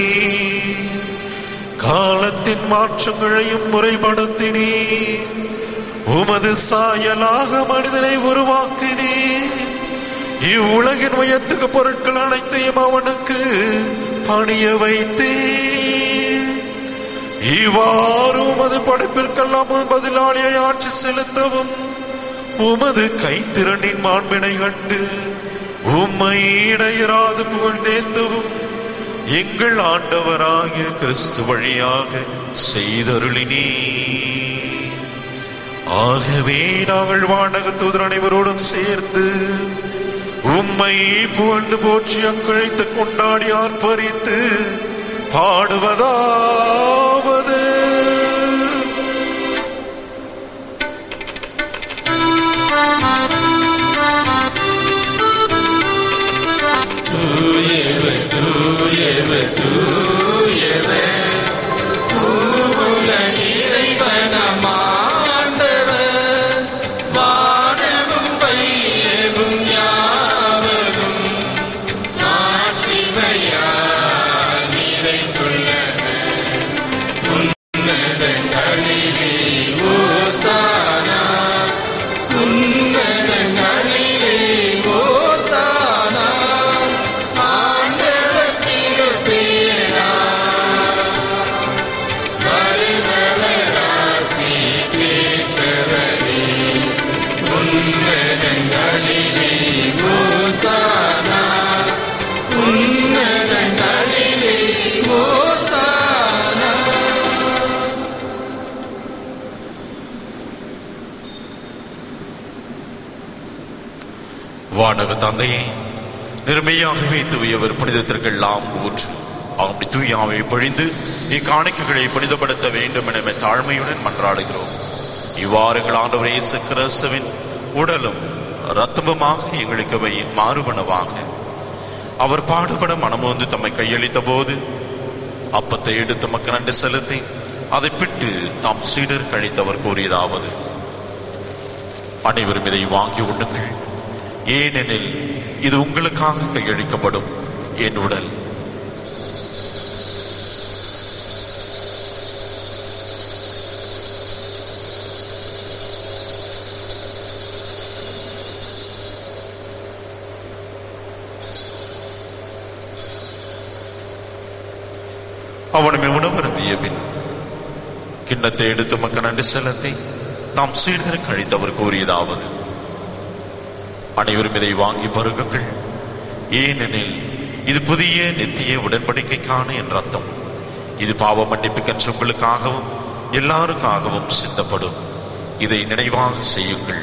காலத்தின் மாற்றங்களையும் முறைப்படுத்தினே உமது சாயலாக மனிதனை உருவாக்கினே இவ்வுலகின் உயர்த்துக்கு பொருட்கள் அனைத்தையும் அவனுக்கு பணிய வைத்தே இவ்வாறு உமது படைப்பிற்கெல்லாம் பதிலாளியை ஆட்சி செலுத்தவும் உமது கைத்திறனின் மாண்பினை கண்டு உம்மை இடையராது புகழ்ந்தேத்தவும் எங்கள் ஆண்டவராகிய கிறிஸ்து வழியாக செய்தருளினே ஆகவே நாங்கள் வானக தூதர் அனைவரோடும் சேர்ந்து உம்மை புகழ்ந்து போற்றி அக்கழித்து கொண்டாடி ஆர்ப்பரித்து பாடுவதாவது வானக தந்தையே நிர்மையாகவே தூயவர் புனிதத்திற்கெல்லாம் ஊற்று அவனுடைய தூயாவை பொழிந்து இக்காணிக்கைகளை புனிதப்படுத்த வேண்டும் என தாழ்மையுடன் மன்றாடுகிறோம் இவ்வாறு எங்கள் ஆண்டவர் இயேசு கிறிஸ்துவின் உடலும் இரத்தமுமாக எங்களுக்கு வை மாறுபனவாக அவர் பாடுபட மனமோந்து தம்மை கையளித்த போது அப்பத்தை எடுத்து மக்கு நன்றி செலுத்தி அதை பிட்டு தாம் சீடர் கழித்தவர் கூறியதாவது அனைவரும் இதை வாங்கி உண்ணுங்கள் ஏனெனில் இது உங்களுக்காக கையளிக்கப்படும் என் உடல் அவனுமே உணவருந்திய பின் கிண்ணத்தை எடுத்து மக்க நன்றி செலுத்தி தாம் சீடர் கழித்தவர் கூறியதாவது அனைவரும் இதை வாங்கி பருகுங்கள் ஏனெனில் இது புதிய நித்திய உடன்படிக்கைக்கான என் ரத்தம் இது பாவ மன்னிப்புக்கற்ற உங்களுக்காகவும் எல்லாருக்காகவும் சிந்தப்படும் இதை நினைவாக செய்யுங்கள்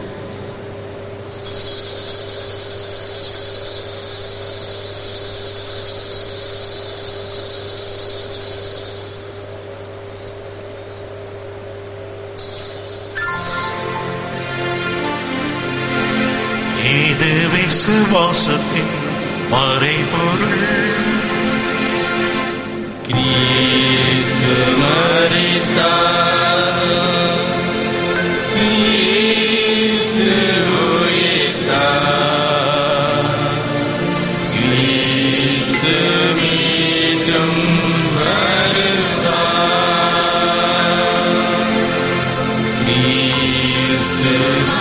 இது விசுவாசத்தின் மறைபொருள் கிறிஸ்து மரித்தார் கிறிஸ்து உயிர்த்தார் கிறிஸ்து மீண்டும் வருவார் கிறிஸ்து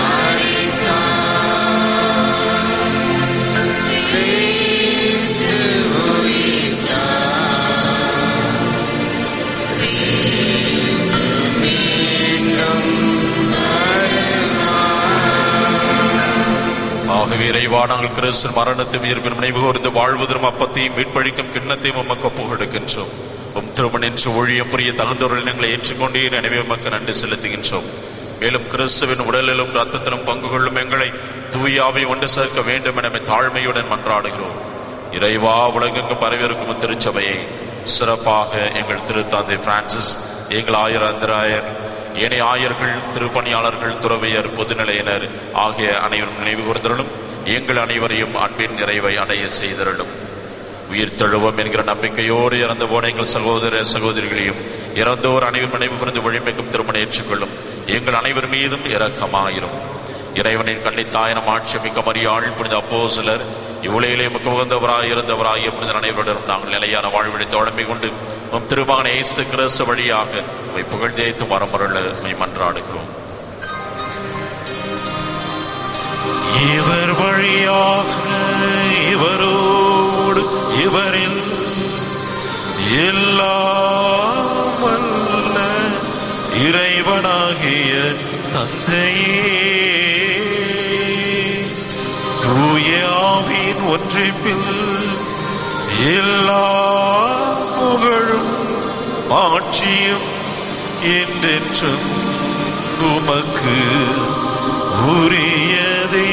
கிறிஸ்து உயிர்த்தார் கிறிஸ்து மீண்டும் ஆகவே இறைவா நாங்கள் கிறிஸ்து மரணத்தையும் உயிர்ப்பின் நினைவு கூர்ந்து வாழ்வதற்கும் அப்பத்தையும் மீட்பழிக்கும் கிண்ணத்தையும் உமக்கு ஒப்புக்கொடுக்கின்றோம் உம் திருமணின்று ஒழியம் புரிய தகுந்தவர்கள் எங்களை ஏற்றுக்கொண்டே நினைவே உமக்கு நன்றி செலுத்துகின்றோம் மேலும் கிறிஸ்துவின் உடலிலும் ரத்தத்திலும் பங்கு கொள்ளும் எங்களை தூயாவை ஒன்று சேர்க்க வேண்டும் என தாழ்மையுடன் மன்றாடுகிறோம் இறைவா உலகெங்கும் பரவியிருக்கும் திருச்சபையை சிறப்பாக எங்கள் திருத்தந்தை பிரான்சிஸ் எங்கள் ஆயர் அந்தராயர் ஏனைய ஆயர்கள் திருப்பணியாளர்கள் துறவியர் பொதுநிலையினர் ஆகிய அனைவரும் நினைவு கூர்ந்தருளும் எங்கள் அனைவரையும் அன்பின் நிறைவை அடைய செய்தருளும் உயிர் தழுவோம் என்கிற நம்பிக்கையோடு இறந்து போன எங்கள் சகோதர சகோதரிகளையும் இறந்தோர் அனைவரும் நினைவு கூர்ந்து வழிமைக்கும் திருமணம் ஏற்றுக்கொள்ளும் எங்கள் அனைவர் மீதும் இரக்கமாயிரும் இறைவனின் கண்ணித்தாயனம் ஆட்சிமிக்க மரியாள் புனித அப்போ சிலர் இவ்வுலகிலே முக்க உகந்தவராய் இருந்தவராகிய புனித அனைவருடன் நாங்கள் நிலையான வாழ்வினை தோழமை கொண்டு உம் திருமகன் இயேசு கிறிஸ்து வழியாக உம்மை புகழ்ந்தேத்து மரமருள உம்மை மன்றாடுகிறோம் இவர் வழியாக இவரோடு இவரில் எல்லாம் வல்ல இறைவனாகிய தந்தையே தூய ஆவியின் ஒன்றிப்பில் எல்லா புகழும் ஆட்சியும் என்றென்றும் உமக்கு உரியதே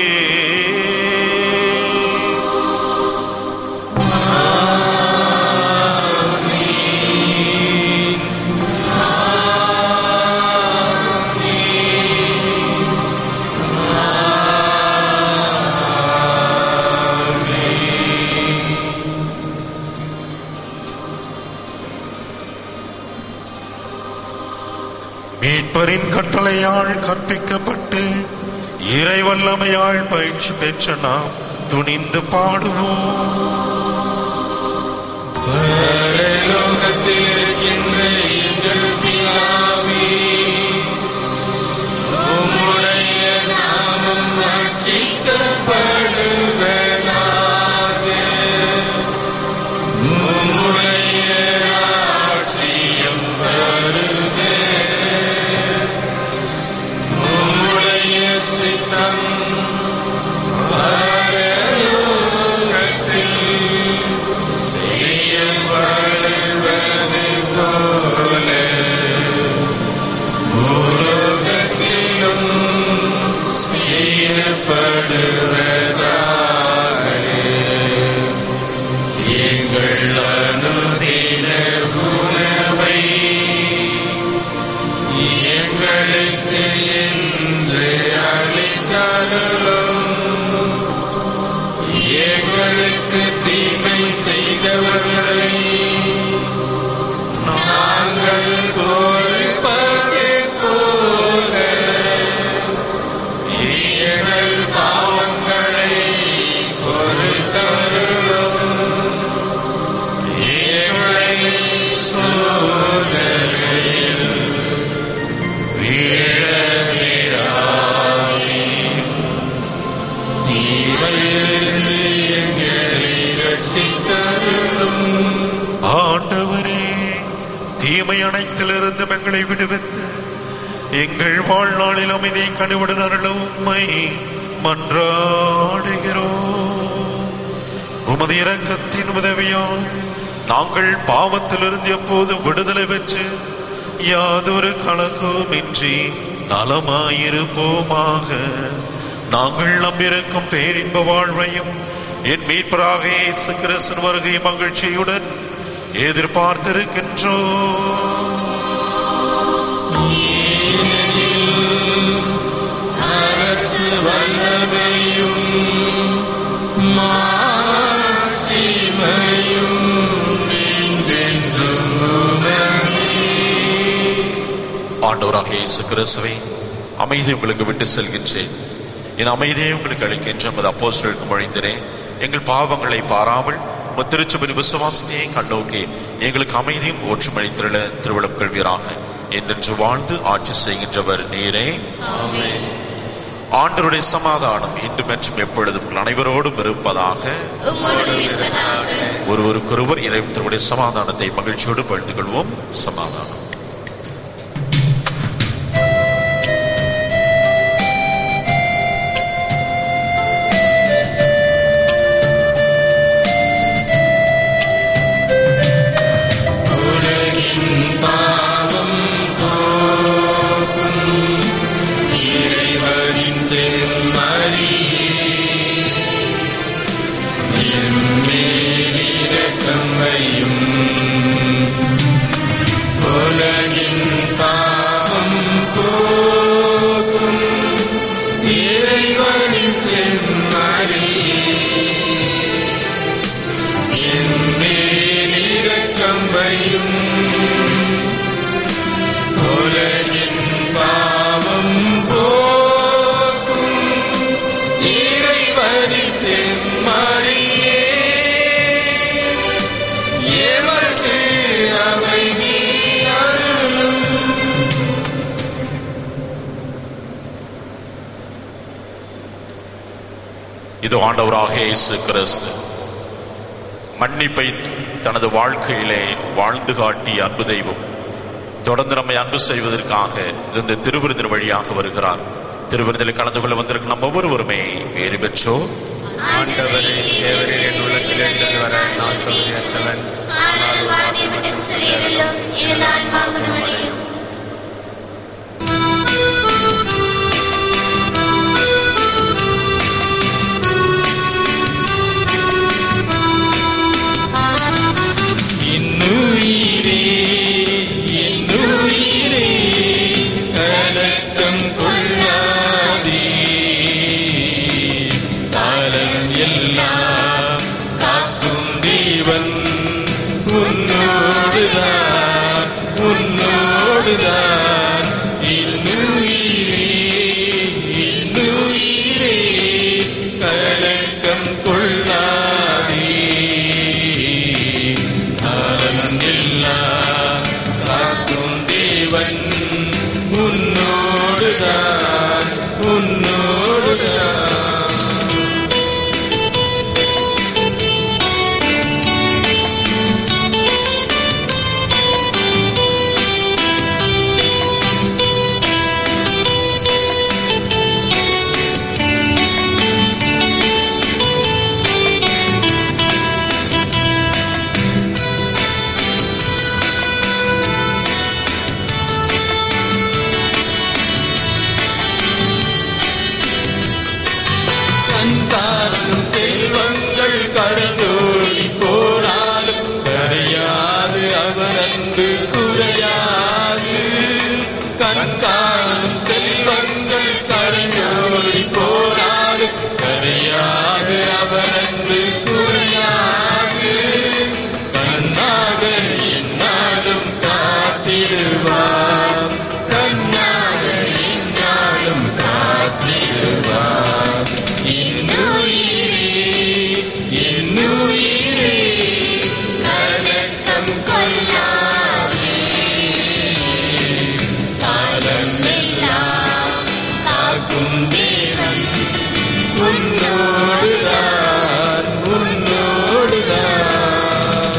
மீட்பரின் கட்டளையால் கற்பிக்கப்பட்டு இறைவல்லமையால் பயிற்சி பெற்ற நாம் துணிந்து பாடுவோம் பரலோகத்தில் இருக்கின்ற எங்கள் பிதாவே, உம்முடைய நாமம் ரட்சிக்கப்படுவதாக. உம்முடைய ராஜ்யம் வருக. உம்முடைய சித்தம் பரலோகத்தில் செய்யப்படுவது போல உலகத்திலும் செய்யப்படுவதாக எங்கள் அனுதின உணவை எங்களுக்கு என்று அளித்தருளும் எங்களுக்கு தீமை செய்தவர்களை நாங்கள் பொறுப்பது போல எங்கள் பாவங்களை பொறுத்தருளும் எங்களை சோதனையில் வீழவிடாதேயும் தீமையிலிருந்து எங்களை ரட்சித்தருளும் ஆண்டவரே தீமை அனைத்திலிருந்து எங்களை விடுவித்து எங்கள் வாழ்நாளில் அமைதி கனிவுடன் அருள உம்மை மன்றாடுகிறோம் உமது இரக்கத்தின் உதவியால் நாங்கள் பாவத்திலிருந்து எப்போதும் விடுதலை பெற்று யாதொரு கலக்கமின்றி நலமாயிருப்போமாக நாங்கள் நம்பியிருக்கும் பேரின்ப வாழ்வையும் என் மீட்பராக இயேசு கிறிஸ்தன் வருகை மகிழ்ச்சியுடன் எதிர்பார்த்திருக்கின்றோம் அரசு வல்லமையும் மாட்சிமையும் என்றென்றும் உமதே. ஆண்டவராக இயேசு கிறிஸ்துவை அமைதி உங்களுக்கு விட்டு செல்கின்றேன் என் அமைதியை உங்களுக்கு அளிக்கின்ற நமது அப்போஸ்தலருக்கு மொழிந்தினேன் எங்கள் பாவங்களை பாராமல் உமது திருச்சபையின் விசுவாசத்தையே கண்ணோக்கி எங்களுக்கு அமைதியும் ஒற்றுமளித்திருள திருவிழம் கொள்வீராக என்றென்று வாழ்ந்து ஆட்சி செய்கின்றவர் நீரே ஆண்டவருடைய சமாதானம் இன்று மற்றும் எப்பொழுதும் உங்கள் அனைவரோடும் இருப்பதாக உம்மோடு இருப்பதாக ஒருவருக்கொருவர் இறைவனுடைய சமாதானத்தை மகிழ்ச்சியோடு பகிர்ந்து கொள்வோம் சமாதானம் உலகின் பாவம் போக்கும் இறைவனின் செம்மறியே எம்மேலிரக்கம் வையும் உலகின் பாவம் போக்கும் இறைவனின் செம்மறியே எம்மேலிரக்கம் வையும் உலகின் பாவம் போக்கும் இறைவனின் செம்மறியே எமக்கு அமைதி அருளும் இது ஆண்டவராக இயேசு கிறிஸ்து மன்னிப்பை தனது வாழ்க்கையிலே வாழ்ந்து காட்டிய அன்பு தெய்வம் தொடர்ந்து நம்மை அன்பு செய்வதற்காக இந்த திருவிருந்தின் வழியாக வருகிறார் திருவிருந்தில் கலந்து கொள்ள வந்திருக்கும் நம்ம ஒவ்வொருவருமே பேறு பெற்றோர் ஆண்டவரே தேவரே என் உள்ளத்தில் எழுந்தது வர நான் சொல்லியற்றவன் ஆனால் வார்த்தை மட்டும் சொல்லியருளும் எனது ஆன்மா குணமடையும் இன்னுயிரே இன்னுயிரே கலக்கம் கொள்ளாதே காலம் எல்லாம் காக்கும் தேவன் உன்னோடுதான் உன்னோடுதான் இன்னுயிரே இன்னுயிரே கலக்கம் கொள்ளாதே காலமெல்லாம் காக்கும் தேவன் உன்னோடுதான் உன்னோடுதான் கண்காணும் செல்வங்கள் கரைந்தோடி போனாலும் கரையாது அவர் அன்பு குறையாது கண்காணும் செல்வங்கள் கரைந்தோடி போனாலும் கரையாது அவர் அன்பு குறையாது கண்ணாக என்னாலும் காத்திடுவார் கண்ணாக என்னாலும் காத்திடுவார் இன்னுயிரே இன்னுயிரே கலக்கம் கொள்ளாதே காலமெல்லாம் காக்கும் தேவன் உன்னோடுதான் உன்னோடுதான்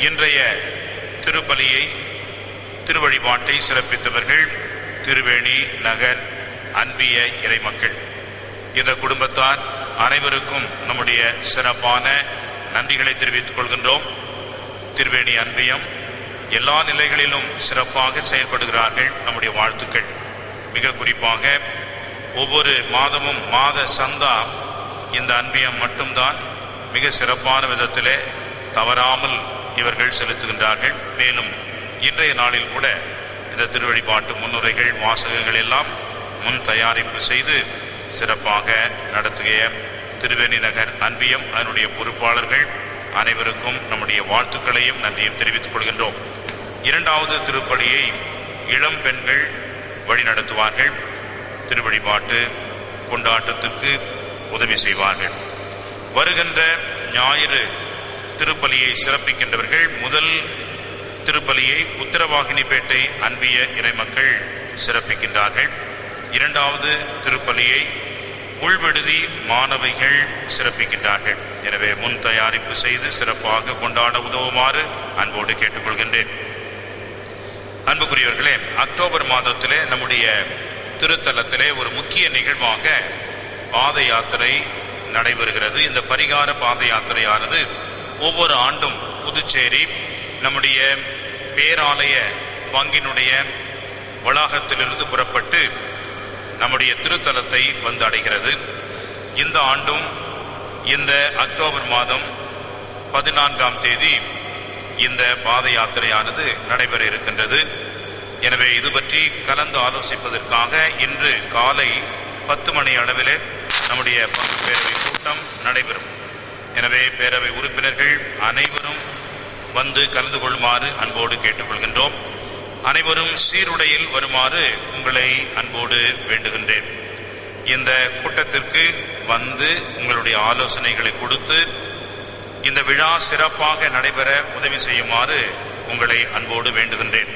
இன்றைய திருப்பலியை திருவழிபாட்டை சிறப்பித்தவர்கள் திருவேணி நகர் அன்பிய இறைமக்கள் இந்த குடும்பத்தார் அனைவருக்கும் நம்முடைய சிறப்பான நன்றிகளை தெரிவித்துக் கொள்கின்றோம் திருவேணி அன்பியம் எல்லா நிலைகளிலும் சிறப்பாக செயல்படுகிறார்கள் நம்முடைய வாழ்த்துக்கள் மிக குறிப்பாக ஒவ்வொரு மாதமும் மாத சந்தா இந்த அன்பியம் மட்டும்தான் மிக சிறப்பான விதத்திலே தவறாமல் இவர்கள் செலுத்துகின்றார்கள் மேலும் இன்றைய நாளில் கூட இந்த திருவழிபாட்டு முன்னுரைகள் வாசகங்கள் எல்லாம் முன் தயாரிப்பு செய்து சிறப்பாக நடத்திய திருவேணி நகர் அன்பியம் அதனுடைய பொறுப்பாளர்கள் அனைவருக்கும் நம்முடைய வாழ்த்துக்களையும் நன்றியும் தெரிவித்துக் கொள்கின்றோம் இரண்டாவது திருப்பலியை இளம் பெண்கள் வழிநடத்துவார்கள் திருவழிபாட்டு கொண்டாட்டத்திற்கு உதவி செய்வார்கள் வருகின்ற ஞாயிறு திருப்பலியை சிறப்பிக்கின்றவர்கள் முதல் திருப்பலியை உத்தரவாகினிப்பேட்டை அன்பிய இறைமக்கள் சிறப்பிக்கின்றார்கள் இரண்டாவது திருப்பலியை உள்விடுதி மாணவிகள் சிறப்பிக்கின்றார்கள் எனவே முன் தயாரிப்பு செய்து சிறப்பாக கொண்டாட உதவுமாறு அன்போடு கேட்டுக்கொள்கின்றேன் அன்புக்குரியவர்களே அக்டோபர் மாதத்திலே நம்முடைய திருத்தலத்திலே ஒரு முக்கிய நிகழ்வாக பாத யாத்திரை நடைபெறுகிறது இந்த பரிகார பாத யாத்திரையானது ஒவ்வொரு ஆண்டும் புதுச்சேரி நம்முடைய பேராலய பங்கினுடைய வளாகத்திலிருந்து புறப்பட்டு நம்முடைய திருத்தலத்தை வந்து அடைகிறது இந்த ஆண்டும் இந்த அக்டோபர் மாதம் பதினான்காம் தேதி இந்த பாத யாத்திரையானது நடைபெற இருக்கின்றது எனவே இது பற்றி கலந்து ஆலோசிப்பதற்காக இன்று காலை பத்து மணி அளவிலே நம்முடைய பங்கு பேரவை கூட்டம் நடைபெறும் எனவே பேரவை உறுப்பினர்கள் அனைவரும் வந்து கலந்து கொள்ளுமாறு அன்போடு கேட்டுக்கொள்கின்றோம் அனைவரும் சீருடையில் வருமாறு உங்களை அன்போடு வேண்டுகின்றேன் இந்த கூட்டத்திற்கு வந்து உங்களுடைய ஆலோசனைகளை கொடுத்து இந்த விழா சிறப்பாக நடைபெற உதவி செய்யுமாறு உங்களை அன்போடு வேண்டுகின்றேன்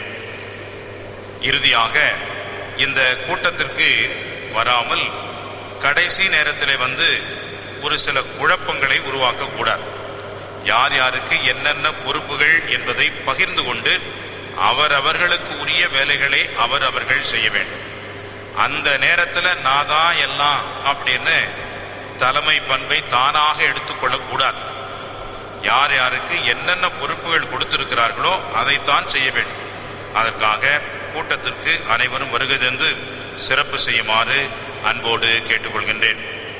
இறுதியாக இந்த கூட்டத்திற்கு வராமல் கடைசி நேரத்தில் வந்து ஒரு சில குழப்பங்களை உருவாக்கக்கூடாது யார் யாருக்கு என்னென்ன பொறுப்புகள் என்பதை பகிர்ந்து கொண்டு அவரவர்களுக்கு உரிய வேலைகளை அவர் அவர்கள் செய்ய வேண்டும் அந்த நேரத்தில் நான் தான் எல்லாம் அப்படின்னு தலைமை பண்பை தானாக எடுத்துக்கொள்ளக்கூடாது யார் யாருக்கு என்னென்ன பொறுப்புகள் கொடுத்திருக்கிறார்களோ அதைத்தான் செய்ய வேண்டும் அதற்காக கூட்டத்திற்கு அனைவரும் வருகை தந்து சிறப்பு செய்யுமாறு அன்போடு கேட்டுக்கொள்கின்றேன்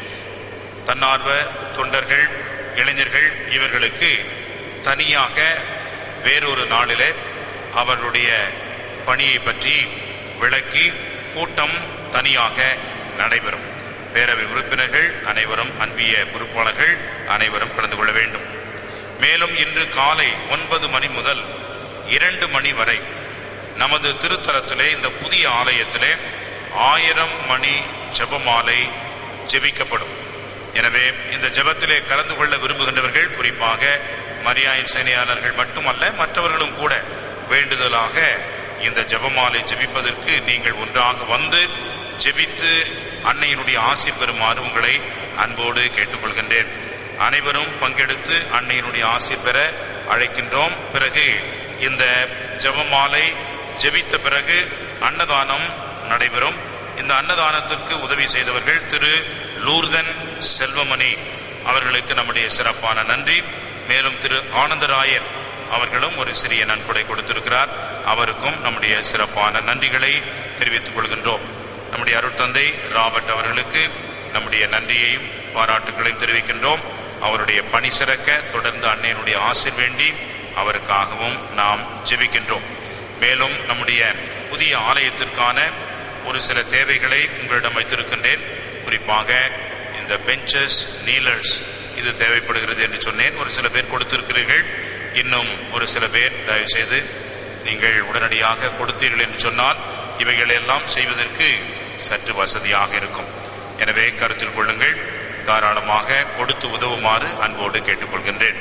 தன்னார்வ தொண்டர்கள் இளைஞர்கள் இவர்களுக்கு தனியாக வேறொரு நாளிலே அவர்களுடைய பணியை பற்றி விளக்கி கூட்டம் தனியாக நடைபெறும் பேரவை உறுப்பினர்கள் அனைவரும் அன்பிய பொறுப்பாளர்கள் அனைவரும் கலந்து கொள்ள வேண்டும் மேலும் இன்று காலை ஒன்பது மணி முதல் இரண்டு மணி வரை நமது திருத்தலத்திலே இந்த புதிய ஆலயத்திலே ஆயிரம் மணி ஜெபமாலை ஜெபிக்கப்படும் எனவே இந்த ஜெபத்திலே கலந்து கொள்ள விரும்புகின்றவர்கள் குறிப்பாக மரியாயின் சேனையாளர்கள் மட்டுமல்ல மற்றவர்களும் கூட வேண்டுதலாக இந்த ஜெபமாலை ஜெபிப்பதற்கு நீங்கள் ஒன்றாக வந்து ஜெபித்து அன்னையினுடைய ஆசி பெறுமாறு உங்களை அன்போடு கேட்டுக்கொள்கின்றேன் அனைவரும் பங்கெடுத்து அன்னையினுடைய ஆசி பெற அழைக்கின்றோம் பிறகு இந்த ஜெபமாலை ஜெபித்த பிறகு அன்னதானம் நடைபெறும் இந்த அன்னதானத்திற்கு உதவி செய்தவர்கள் திரு லூர்தன் செல்வமணி அவர்களுக்கு நம்முடைய சிறப்பான நன்றி மேலும் திரு ஆனந்தராயர் அவர்களும் ஒரு சிறிய நன்கொடை கொடுத்திருக்கிறார் அவருக்கும் நம்முடைய சிறப்பான நன்றிகளை தெரிவித்துக் கொள்கின்றோம் நம்முடைய அருட்தந்தை ராபர்ட் அவர்களுக்கு நம்முடைய நன்றியையும் பாராட்டுகளையும் தெரிவிக்கின்றோம் அவருடைய பணி சிறக்க தொடர்ந்து அன்னையனுடைய ஆசிர் வேண்டி அவருக்காகவும் நாம் ஜெபிக்கின்றோம் மேலும் நம்முடைய புதிய ஆலயத்திற்கான ஒரு சில தேவைகளை உங்களிடம் வைத்திருக்கின்றேன் குறிப்பாக இந்த பெஞ்சஸ் நீலர்ஸ் இது தேவைப்படுகிறது என்று சொன்னேன் ஒரு சில பேர் கொடுத்திருக்கிறீர்கள் இன்னும் ஒரு சில பேர் தயவு செய்து நீங்கள் உடனடியாக கொடுத்தீர்கள் என்று சொன்னால் இவைகள் எல்லாம் செய்வதற்கு சற்று வசதியாக இருக்கும் எனவே கருத்தில் கொள்ளுங்கள் தாராளமாக கொடுத்து உதவுமாறு அன்போடு கேட்டுக்கொள்கின்றேன்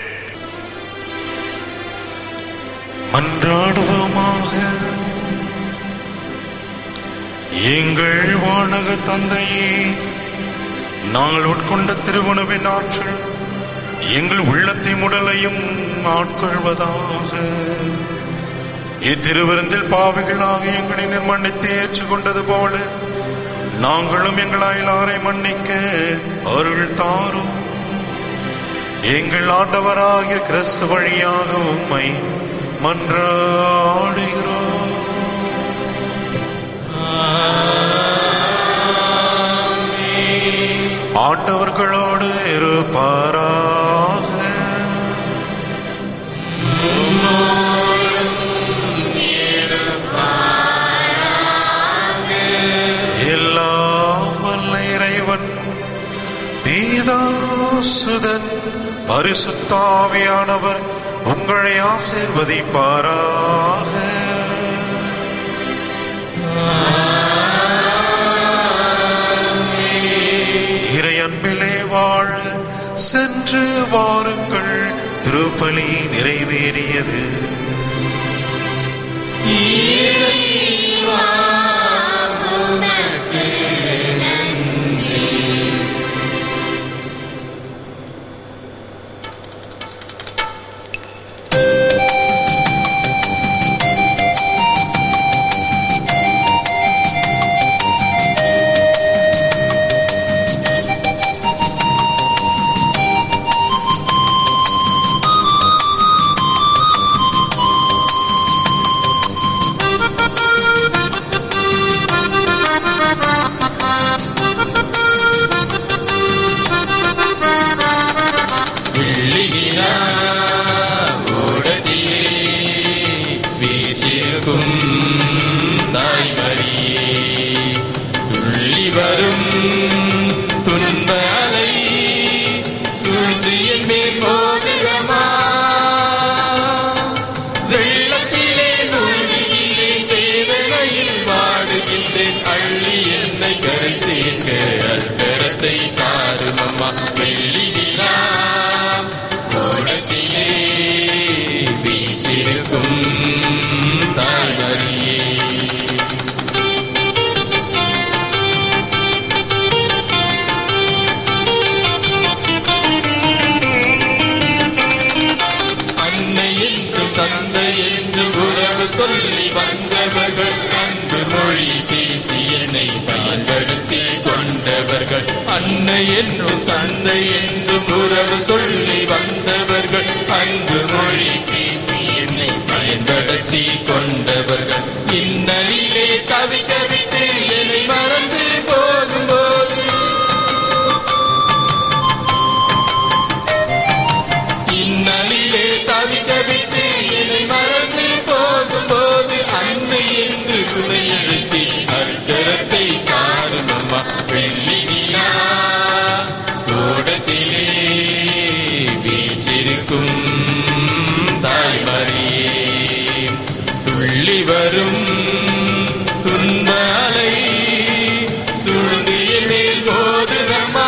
மன்றாடுவோமாக எங்கள் வானக தந்தையே நாங்கள் உட்கொண்ட திருவுணவின் ஆற்றல் எங்கள் உள்ளத்தை முடலையும் ஆட்கொள்வதாக இத்திருவிருந்தில் பாவிகளாக எங்களை நிர்மணித்து ஏற்றுக்கொண்டது போல நாங்களும் எங்கள் அயலாரை மன்னிக்க அருள் தாரும் எங்கள் ஆண்டவராகிய கிறிஸ்து வழியாக உம்மை மன்றாடுகிறோம் ஆண்டவர்களோடு இருப்பாராக எல்லாம் வல்ல இறைவன் பீதாசுதன் பரிசுத்தாவியானவர் உங்களை ஆசீர்வதிப்பாராக இறை அன்பிலே வாழ சென்று வாருங்கள் திருப்பலி நிறைவேறியது வீச்சிருக்கும் தாய்மரியே துள்ளி வரும் துன்ப அலை சூழ்ந்து என் மேல் மோதுகமா வெள்ளத்திலே மூழ்குகின்றேன் வேதனையில் வாடுகின்றேன் அள்ளி என்னை கரை சேர்க்க அற்பரத்தை தாரும் அம்மா வெள்ளி நிலா ஓடத்திலே வீசிருக்கும் தாய்மரியே அன்னை என்றும் தந்தை என்றும் உறவு சொல்லி வந்தவர்கள் அன்பு மொழி பேசி என்னை பயன்படுத்தி கொண்டவர்கள் அன்னை என்றும் தந்தை என்றும் உறவு சொல்லி வந்தவர்கள் அன்பு மொழி பேசி என்னை பயன்படுத்தி கொண்டவர்கள் இன்னலிலே தவிக்க விட்டு என்னை மறந்து போகும்போது இந்நலிலே தவிக்க விட்டு என்னை மறந்து போகும்போது அன்னை என்று துணையெழுத்தி அர்த்தரத்தை காரும் அம்மா வெள்ளி நிலா தோட்டத்திலே வீசிருக்கும் தாய்மரியே துள்ளி வரும் துன்ப அலை சூழ்ந்து என் மேல் போதுதம்மா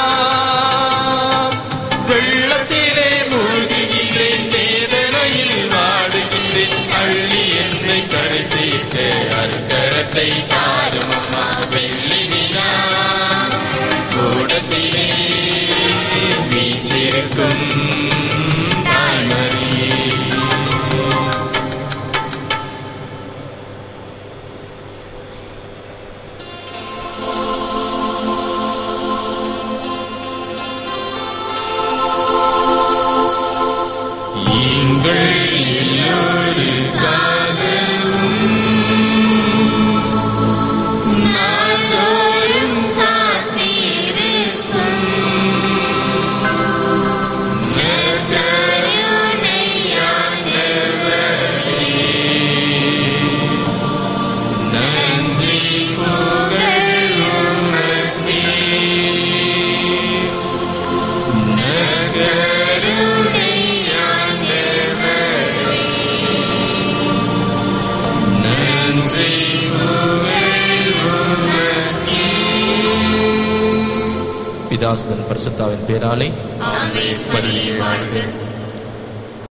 வெள்ளத்திலே மூழ்குகின்றேன் வேதனையில் வாடுகின்றேன் அள்ளி என்னை கரை சேர்க்க அருக்கரத்தை தாரும் அம்மா வெள்ளி நிலா கூடத்திலே வீச்சிருக்கும் தாய்மரியே நீங்கள் எல்லோருக்காகவும் நாள்தோறும் காத்திருக்கும் நற்கருணையாண்டவரே, நன்றி புகழ் உமக்கே. நற்கருணையாண்டவரே, நன்றி புகழ் உமக்கே. பிதாசுதன் பரிசுத்தாவின் பேராலே ஆமென். மரியே வாழ்க